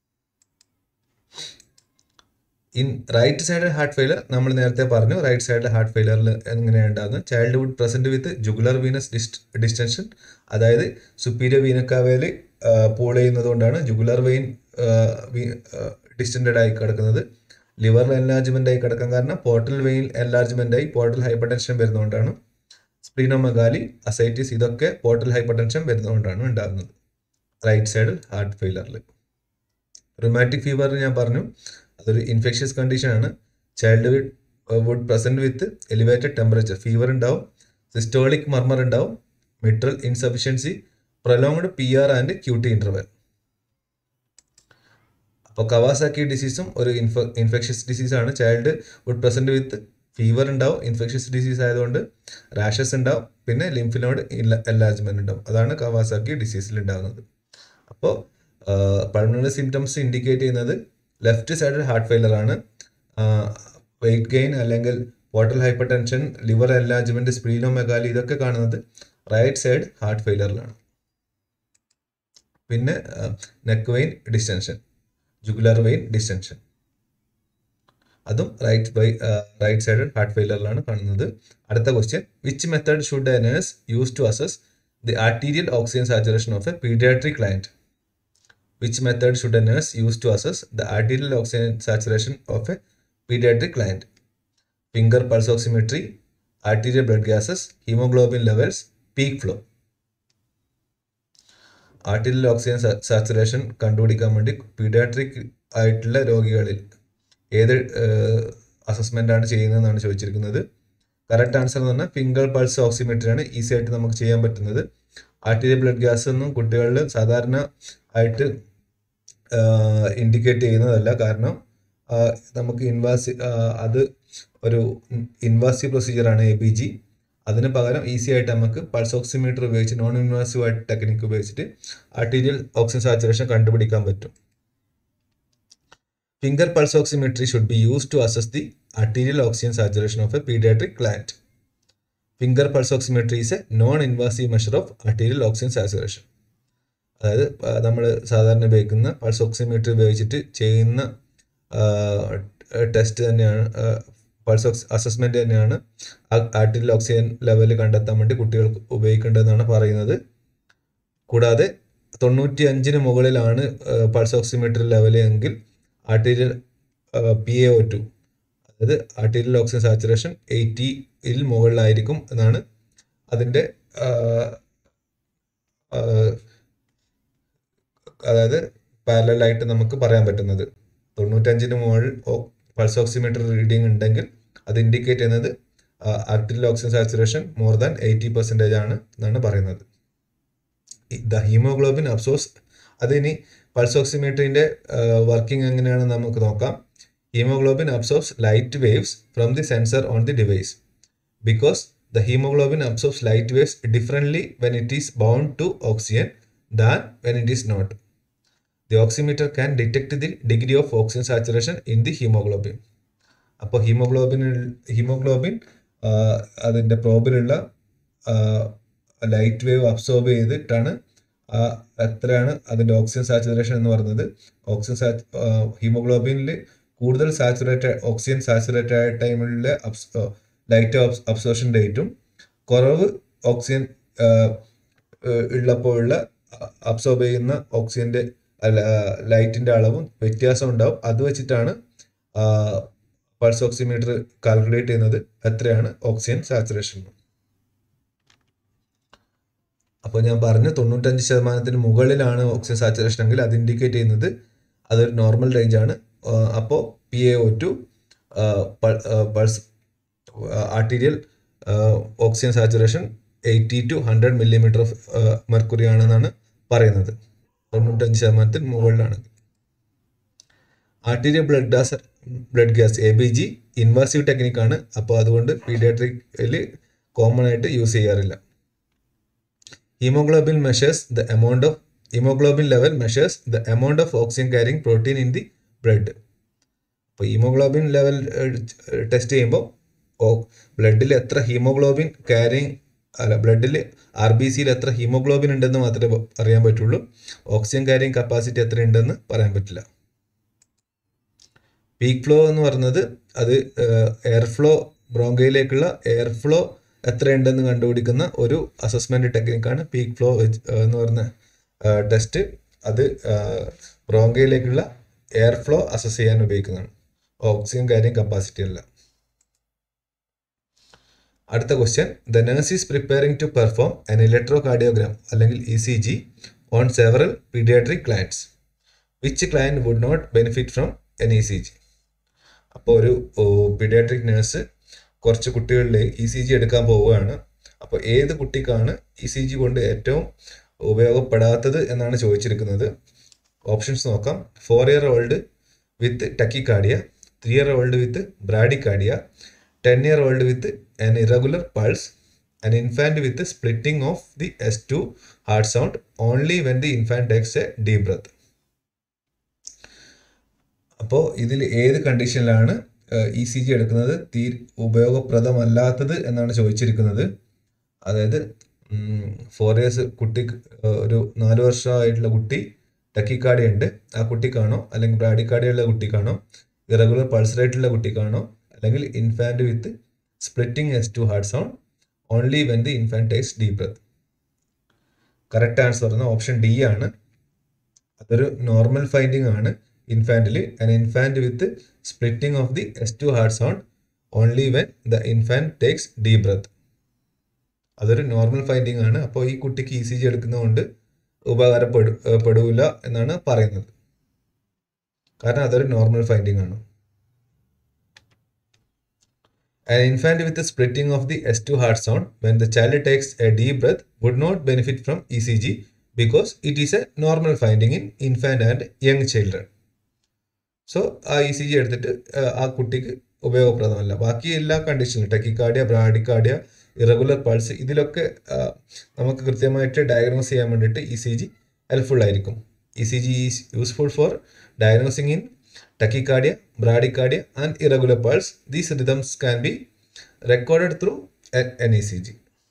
in right side heart failure നമ്മൾ നേരത്തെ പറഞ്ഞു റൈറ്റ് സൈഡിൽ ഹാർട്ട് ഫെയിലറിൽ എങ്ങനെയാണ് ഉണ്ടാകുന്നത് childhood present with jugular venous distension അതായത് സുപ്പീരിയർ വീനക്കാവയിൽ പൂൾ ചെയ്യുന്നത് കൊണ്ടാണ് ജുഗുലർ വെയിൻ ഡിസ്റ്റൻറ്റഡ് ആയി കിടക്കുന്നത് ലിവർ എൻലാർജ്മെൻ്റ് ആയി കിടക്കാൻ കാരണം പോർട്ടൽ വെയിൻ എൻലാർജ്മെൻ്റ് ആയി പോർട്ടൽ ഹൈപ്പർ ടെൻഷൻ വരുന്നതുകൊണ്ടാണ് സ്പ്ലീനോമഗാലി അസൈറ്റിസ് ഇതൊക്കെ പോർട്ടൽ ഹൈപ്പർ ടെൻഷൻ വരുന്നതുകൊണ്ടാണ് ഉണ്ടാകുന്നത് റൈറ്റ് സൈഡിൽ ഹാർട്ട് ഫെയിലറിൽ റിമാറ്റിക് ഫീവർ ഞാൻ പറഞ്ഞു അതൊരു ഇൻഫെക്ഷ്യസ് കണ്ടീഷൻ ആണ് childhood would present with elevated temperature fever ഉണ്ടാവും സിസ്റ്റോളിക് മർമർ ഉണ്ടാവും mitral insufficiency prolonged P R and QT interval അപ്പോൾ കവാസാക്കി ഡിസീസും ഒരു ഇൻഫ ഇൻഫെക്ഷ്യസ് ഡിസീസാണ് child would present with fever ഉണ്ടാവും ഇൻഫെക്ഷ്യസ് ഡിസീസ് ആയതുകൊണ്ട് റാഷസ് ഉണ്ടാവും പിന്നെ ലിംഫിനോട് എൻലാർജ്മെന്റ് ഉണ്ടാവും അതാണ് കവാസാക്കി ഡിസീസിൽ ഉണ്ടാകുന്നത് അപ്പോൾ പൾമണറി സിംറ്റംസ് ഇൻഡിക്കേറ്റ് ചെയ്യുന്നത് ലെഫ്റ്റ് സൈഡിൽ ഹാർട്ട് ഫെയിലർ ആണ് വെയിറ്റ് ഗെയിൻ അല്ലെങ്കിൽ portal hypertension liver enlargement splenomegaly ഇതൊക്കെ കാണുന്നത് റൈറ്റ് സൈഡ് ഹാർട്ട് ഫെയിലറിലാണ് പിന്നെ neck vein distension jugular vein distension അതും right by right side heart ഫെയിലറിലാണ് കാണുന്നത് അടുത്ത question which method should a nurse use to assess the arterial oxygen saturation of a pediatric client which method should a nurse use to assess the arterial oxygen saturation of a pediatric client? Finger pulse oximetry, arterial blood gases, hemoglobin levels, peak flow. Arterial oxygen saturation കണ്ടുപിടിക്കാൻ വേണ്ടി paediatric ആയിട്ടുള്ള രോഗികളിൽ ഏത് assessment ആണ് ചെയ്യുന്നതെന്നാണ് ചോദിച്ചിരിക്കുന്നത് correct answer എന്ന് പറഞ്ഞാൽ finger pulse oximetry ആണ് ഈസി ആയിട്ട് നമുക്ക് ചെയ്യാൻ പറ്റുന്നത് ആർട്ടീരിയൽ ബ്ലഡ് ഗ്യാസ് ഒന്നും കുട്ടികളിൽ സാധാരണ ആയിട്ട് ഇൻഡിക്കേറ്റ് ചെയ്യുന്നതല്ല കാരണം നമുക്ക് ഇൻവാസി അത് ഒരു ഇൻവാസീവ് പ്രൊസീജിയറാണ് എ ബി ജി അതിന് പകരം ഈസി ആയിട്ട് നമുക്ക് പൾസ് ഓക്സിമീറ്റർ ഉപയോഗിച്ച് നോൺ ഇൻവാസീവ് ആയിട്ട് ടെക്നിക്ക് ഉപയോഗിച്ചിട്ട് ആർട്ടീരിയൽ ഓക്സിജൻ സാച്ചുറേഷൻ കണ്ടുപിടിക്കാൻ പറ്റും finger pulse oximetry should be use to assess the arterial oxygen saturation of a pediatric client. Finger pulse oximetry is a non-invasive measure of arterial oxygen saturation. അതായത് നമ്മൾ സാധാരണ ഉപയോഗിക്കുന്ന pulse oximeter ഉപയോഗിച്ചിട്ട് ചെയ്യുന്ന test തന്നെയാണ് pulse aux assessment തന്നെയാണ് ആർട്ടിരിയൽ oxygen level കണ്ടെത്താൻ വേണ്ടി കുട്ടികൾക്ക് ഉപയോഗിക്കേണ്ടതെന്നാണ് പറയുന്നത് കൂടാതെ തൊണ്ണൂറ്റി അഞ്ചിന് മുകളിലാണ് പൾസ് ഓക്സിമീറ്റർ ലെവൽ എങ്കിൽ arterial P A O two അതായത് ആർട്ടീരിയൽ ഓക്സിജൻ സാച്ചുറേഷൻ എയ്റ്റിയിൽ മുകളിലായിരിക്കും എന്നാണ് അതിൻ്റെ അതായത് പാരലായിട്ട് നമുക്ക് പറയാൻ പറ്റുന്നത് തൊണ്ണൂറ്റഞ്ചിന് മുകളിൽ പൾസ് ഓക്സിമീറ്റർ റീഡിംഗ് ഉണ്ടെങ്കിൽ അത് ഇൻഡിക്കേറ്റ് ചെയ്യുന്നത് arterial oxygen saturation more than eighty percentage ആണ് എന്നാണ് പറയുന്നത് ദ ഹീമോഗ്ലോബിൻ അബ്സോസ് അതിനി പൾസ് ഓക്സിമീറ്ററിൻ്റെ വർക്കിംഗ് എങ്ങനെയാണെന്ന് നമുക്ക് നോക്കാം hemoglobin absorbs light waves from the sensor on the device because the hemoglobin absorbs light waves differently when it is bound to oxygen than when it is not. The oximeter can detect the degree of oxygen saturation in the hemoglobin. അപ്പോൾ hemoglobin hemoglobin അതിൻ്റെ പ്രോബിലുള്ള light wave absorb ചെയ്തിട്ടാണ് എത്രയാണ് അതിൻ്റെ oxygen saturation എന്ന് പറയുന്നത് oxygen സാ ഹീമോഗ്ലോബിനിൽ കൂടുതൽ സാച്ചുറേറ്റഡ് ഓക്സിജൻ സാച്ചുറേറ്റഡ് ആയ ടൈമിലെ ലൈറ്റ് അബ്സോർഷൻ റേറ്റും കുറവ് ഓക്സിജൻ ഉള്ളപ്പോഴുള്ള അബ്സോർബ് ചെയ്യുന്ന ഓക്സിജൻ്റെ ലൈറ്റിൻ്റെ അളവും വ്യത്യാസം ഉണ്ടാവും അത് വെച്ചിട്ടാണ് പൾസ് ഓക്സിമീറ്റർ കാൽക്കുലേറ്റ് ചെയ്യുന്നത് എത്രയാണ് ഓക്സിജൻ സാച്ചുറേഷൻ അപ്പോൾ ഞാൻ പറഞ്ഞു തൊണ്ണൂറ്റഞ്ച് ശതമാനത്തിന് മുകളിലാണ് ഓക്സിജൻ സാച്ചുറേഷൻ എങ്കിൽ അത് ഇൻഡിക്കേറ്റ് ചെയ്യുന്നത് അതൊരു നോർമൽ റേഞ്ച് ആണ് അപ്പോൾ P A O two pulse arterial oxygen saturation eighty to hundred millimetre of mercury ആണെന്നാണ് പറയുന്നത് തൊണ്ണൂറ്റഞ്ച് ശതമാനത്തിന് മുകളിലാണെങ്കിൽ arterial blood gas blood gas A B G invasive ടെക്നിക്കാണ് അപ്പോൾ അതുകൊണ്ട് പീഡിയാട്രിക്കിൽ കോമൺ ആയിട്ട് യൂസ് ചെയ്യാറില്ല hemoglobin measures the amount of hemoglobin level measures the amount of oxygen carrying protein in the blood അപ്പോൾ ഹീമോഗ്ലോബിൻ ലെവൽ ടെസ്റ്റ് ചെയ്യുമ്പോൾ ഓ ബ്ലഡിൽ എത്ര ഹീമോഗ്ലോബിൻ ക്യാരിങ് അല്ല ബ്ലഡിൽ ആർ ബി സിയിൽ എത്ര ഹീമോഗ്ലോബിൻ ഉണ്ടെന്ന് മാത്രമേ അറിയാൻ പറ്റുള്ളൂ ഓക്സിജൻ ക്യാരിങ് കപ്പാസിറ്റി എത്ര ഉണ്ടെന്ന് പറയാൻ പറ്റില്ല പീക്ക് ഫ്ലോ എന്ന് പറയുന്നത് അത് എയർ ഫ്ലോ ബ്രോങ്കയിലേക്കുള്ള എയർ ഫ്ലോ എത്രയുണ്ടെന്ന് കണ്ടുപിടിക്കുന്ന ഒരു അസസ്മെൻറ്റ് ടെക്നിക്കാണ് പീക്ക് ഫ്ലോ എന്ന് പറയുന്ന ടെസ്റ്റ് അത് ബ്രോങ്കയിലേക്കുള്ള എയർ ഫ്ലോ അസസ് ചെയ്യാൻ ഉപയോഗിക്കുന്നതാണ് ഓക്സിജൻ കാര്യം കപ്പാസിറ്റി അല്ല അടുത്ത question the nurse is preparing to perform an electrocardiogram അല്ലെങ്കിൽ E C G on several pediatric clients which client would not benefit from an E C G അപ്പോൾ ഒരു paediatric nurse കുറച്ച് കുട്ടികളിൽ E C G എടുക്കാൻ പോവുകയാണ് അപ്പോൾ ഏത് കുട്ടിക്കാണ് E C G കൊണ്ട് ഏറ്റവും ഉപയോഗപ്പെടാത്തത് എന്നാണ് ചോദിച്ചിരിക്കുന്നത് ഓപ്ഷൻസ് നോക്കാം four year old with tachycardia three year old with bradycardia ten year old with an irregular pulse an infant with splitting of the S2 heart sound only when the infant takes a deep breath. അപ്പോൾ ഇതിൽ ഏത് കണ്ടീഷനിലാണ് E C G എടുക്കുന്നത് തീ ഉപയോഗപ്രദമല്ലാത്തത് എന്നാണ് ചോദിച്ചിരിക്കുന്നത് അതായത് four years കുട്ടി ഒരു നാല് വർഷമായിട്ടുള്ള കുട്ടി ടക്കിക്കാടി ഉണ്ട് ആ കുട്ടിക്കാണോ അല്ലെങ്കിൽ ബ്രാഡിക്കാടിയുള്ള കുട്ടിക്കാണോ ഇറഗുലർ പൾസ് റേറ്റുള്ള കുട്ടിക്കാണോ അല്ലെങ്കിൽ infant with splitting S two heart sound only when the infant takes deep breath correct answer പറയുന്നത് ഓപ്ഷൻ ഡി ആണ് അതൊരു നോർമൽ ഫൈൻഡിങ് ആണ് ഇൻഫാൻറ്റിൽ an infant with splitting of the S two heart sound only when the infant takes deep breath അതൊരു normal finding ആണ് അപ്പോൾ ഈ കുട്ടിക്ക് ഇ സി ജി എടുക്കുന്നതുകൊണ്ട് ഉപകാരപ്പെടു പെടൂല എന്നാണ് പറയുന്നത് കാരണം അതൊരു നോർമൽ ഫൈൻഡിങ് ആണ് An infant with a splitting of the S2 heart sound when the child takes a deep breath would not benefit from ECG because it is a normal finding in infant and young children. So ആ E C G എടുത്തിട്ട് ആ കുട്ടിക്ക് ഉപയോഗപ്രദമല്ല ബാക്കി എല്ലാ കണ്ടീഷനിലും tachycardia bradycardia irregular pulse ഇതിലൊക്കെ ആ, നമുക്ക് കൃത്യമായിട്ട് ഡയഗ്നോസ് ചെയ്യാൻ വേണ്ടിയിട്ട് ഇ സി ജി ഹെൽപ്ഫുൾ ആയിരിക്കും E C G is useful for diagnosing in tachycardia bradycardia and irregular pulse these rhythms can be recorded through an E C G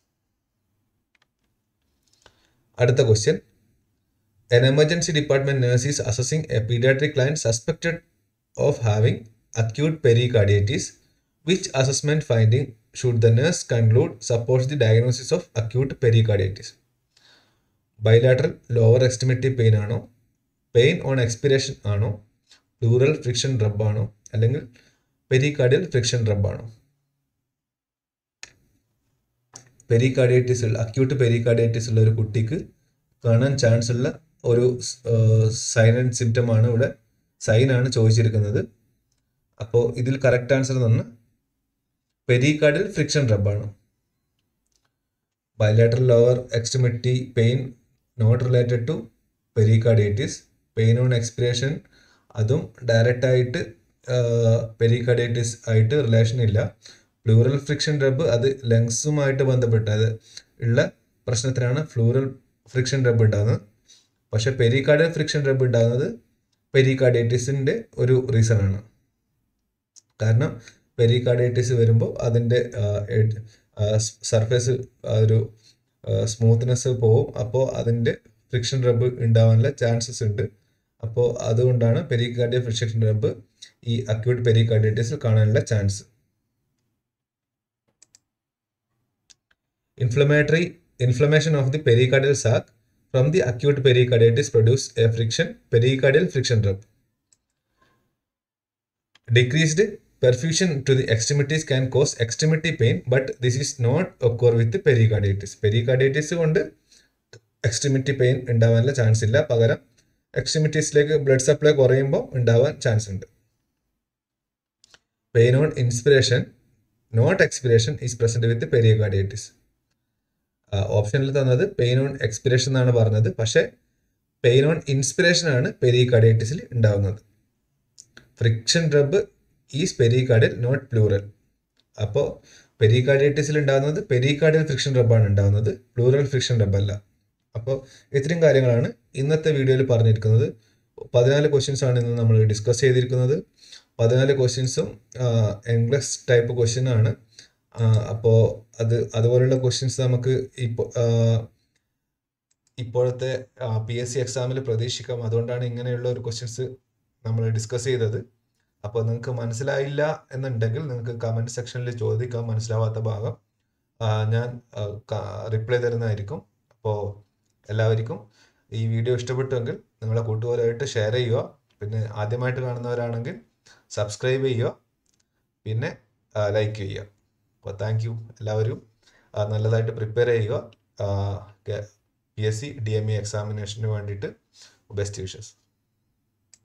അടുത്ത question An emergency department nurse is assessing a pediatric client suspected of having acute pericarditis. Which assessment finding should the nurse conclude supports the diagnosis of acute pericarditis? Bilateral lower extremity pain ആണോ pain on expiration ആണോ pleural friction rub ആണോ അല്ലെങ്കിൽ pericardial friction rub ആണോ പെരികാർഡിയറ്റിസ് ഉള്ള acute പെരികാർഡിയറ്റിസ് ഉള്ള ഒരു കുട്ടിക്ക് കാണാൻ ചാൻസ് ഉള്ള ഒരു സൈൻ ആൻഡ് സിംറ്റം ആണ് ഇവിടെ സൈൻ ആണ് ചോദിച്ചിരിക്കുന്നത് അപ്പോൾ ഇതിൽ കറക്റ്റ് ആൻസർ തന്നെ പെരികാർഡിയൽ ഫ്രിക്ഷൻ റബ്ബാണ് bilateral lower extremity pain not related to pericarditis pain on expiration അതും ഡയറക്റ്റ് ആയിട്ട് പെരികാർഡിയറ്റിസ് ആയിട്ട് റിലേഷൻ ഇല്ല പ്ലൂറൽ ഫ്രിക്ഷൻ റബ്ബ് അത് ലങ്സുമായിട്ട് ബന്ധപ്പെട്ട് അത് ഉള്ള പ്രശ്നത്തിനാണ് ഫ്ലൂറൽ ഫ്രിക്ഷൻ റബ്ബ് ഉണ്ടാകുന്നത് പക്ഷെ പെരികാർഡിയൽ ഫ്രിക്ഷൻ റബ്ബ് ഉണ്ടാകുന്നത് പെരികാർഡിയറ്റിസിൻ്റെ ഒരു റീസൺ ആണ് കാരണം പെരികാർഡിയറ്റിസ് വരുമ്പോൾ അതിൻ്റെ സർഫേസ് ഒരു സ്മൂത്ത്നെസ് പോവും അപ്പോൾ അതിൻ്റെ ഫ്രിക്ഷൻ റബ്ബ് ഉണ്ടാവാനുള്ള ചാൻസസ് ഉണ്ട് അപ്പോൾ അതുകൊണ്ടാണ് പെരികാർഡിയൽ ഫ്രിക്ഷൻ റബ്ബ് ഈ അക്യൂട്ട് പെരികാർഡിയറ്റിസിൽ കാണാനുള്ള chance inflammatory inflammation of the pericardial sac from the acute pericarditis produce a friction pericardial friction rub Decreased perfusion to the extremities can cause extremity pain, but this is not occur with the pericarditis. Pericarditis കൊണ്ട് extremity pain ഉണ്ടാവാനുള്ള chance ഇല്ല പകരം എക്സ്ട്രിമിറ്റീസിലേക്ക് blood supply കുറയുമ്പോൾ ഉണ്ടാവാൻ chance ഉണ്ട് pain on inspiration not expiration is present with pericarditis ഓപ്ഷനിൽ തന്നത് പെയിൻ ഓൺ എക്സ്പിറേഷൻ എന്നാണ് പറഞ്ഞത് പക്ഷേ പെയിൻ ഓൺ ഇൻസ്പിറേഷൻ ആണ് പെരികാർഡിയറ്റിസിൽ ഉണ്ടാവുന്നത് ഫ്രിക്ഷൻ റബ്ബ് ഈസ് പെരികാർഡിയൽ നോട്ട് പ്ലൂറൽ അപ്പോൾ പെരികാർഡിയറ്റിസിൽ ഉണ്ടാകുന്നത് പെരികാർഡിയൽ ഫ്രിക്ഷൻ റബ്ബാണ് ഉണ്ടാകുന്നത് പ്ലൂറൽ ഫ്രിക്ഷൻ റബ്ബ് അല്ല അപ്പോൾ ഇത്രയും കാര്യങ്ങളാണ് ഇന്നത്തെ വീഡിയോയിൽ പറഞ്ഞിരിക്കുന്നത് പതിനാല് ക്വസ്റ്റ്യൻസ് ആണ് ഇന്ന് നമ്മൾ ഡിസ്കസ് ചെയ്തിരിക്കുന്നത് പതിനാല് ക്വസ്റ്റ്യൻസും ഇംഗ്ലീഷ് ടൈപ്പ് ക്വസ്റ്റ്യൻ ആണ് അപ്പോൾ അത് അതുപോലുള്ള ക്വസ്റ്റ്യൻസ് നമുക്ക് ഇപ്പോൾ ഇപ്പോഴത്തെ പി എസ് സി എക്സാമിൽ പ്രതീക്ഷിക്കാം അതുകൊണ്ടാണ് ഇങ്ങനെയുള്ള ഒരു ക്വസ്റ്റ്യൻസ് നമ്മൾ ഡിസ്കസ് ചെയ്തത് അപ്പോൾ നിങ്ങൾക്ക് മനസ്സിലായില്ല എന്നുണ്ടെങ്കിൽ നിങ്ങൾക്ക് കമൻറ്റ് സെക്ഷനിൽ ചോദിക്കാം മനസ്സിലാവാത്ത ഭാഗം ആ, ഞാൻ റിപ്ലൈ തരുന്നതായിരിക്കും അപ്പോൾ എല്ലാവർക്കും ഈ വീഡിയോ ഇഷ്ടപ്പെട്ടുവെങ്കിൽ നിങ്ങളെ കൂട്ടുകാരായിട്ട് ഷെയർ ചെയ്യുക പിന്നെ ആദ്യമായിട്ട് കാണുന്നവരാണെങ്കിൽ സബ്സ്ക്രൈബ് ചെയ്യുക പിന്നെ ലൈക്ക് ചെയ്യുക അപ്പോൾ താങ്ക് യു എല്ലാവരും ആ, നല്ലതായിട്ട് പ്രിപ്പയർ ചെയ്യുക P S C D M E എക്സാമിനേഷന് വേണ്ടിയിട്ട് ബെസ്റ്റ് വിഷസ്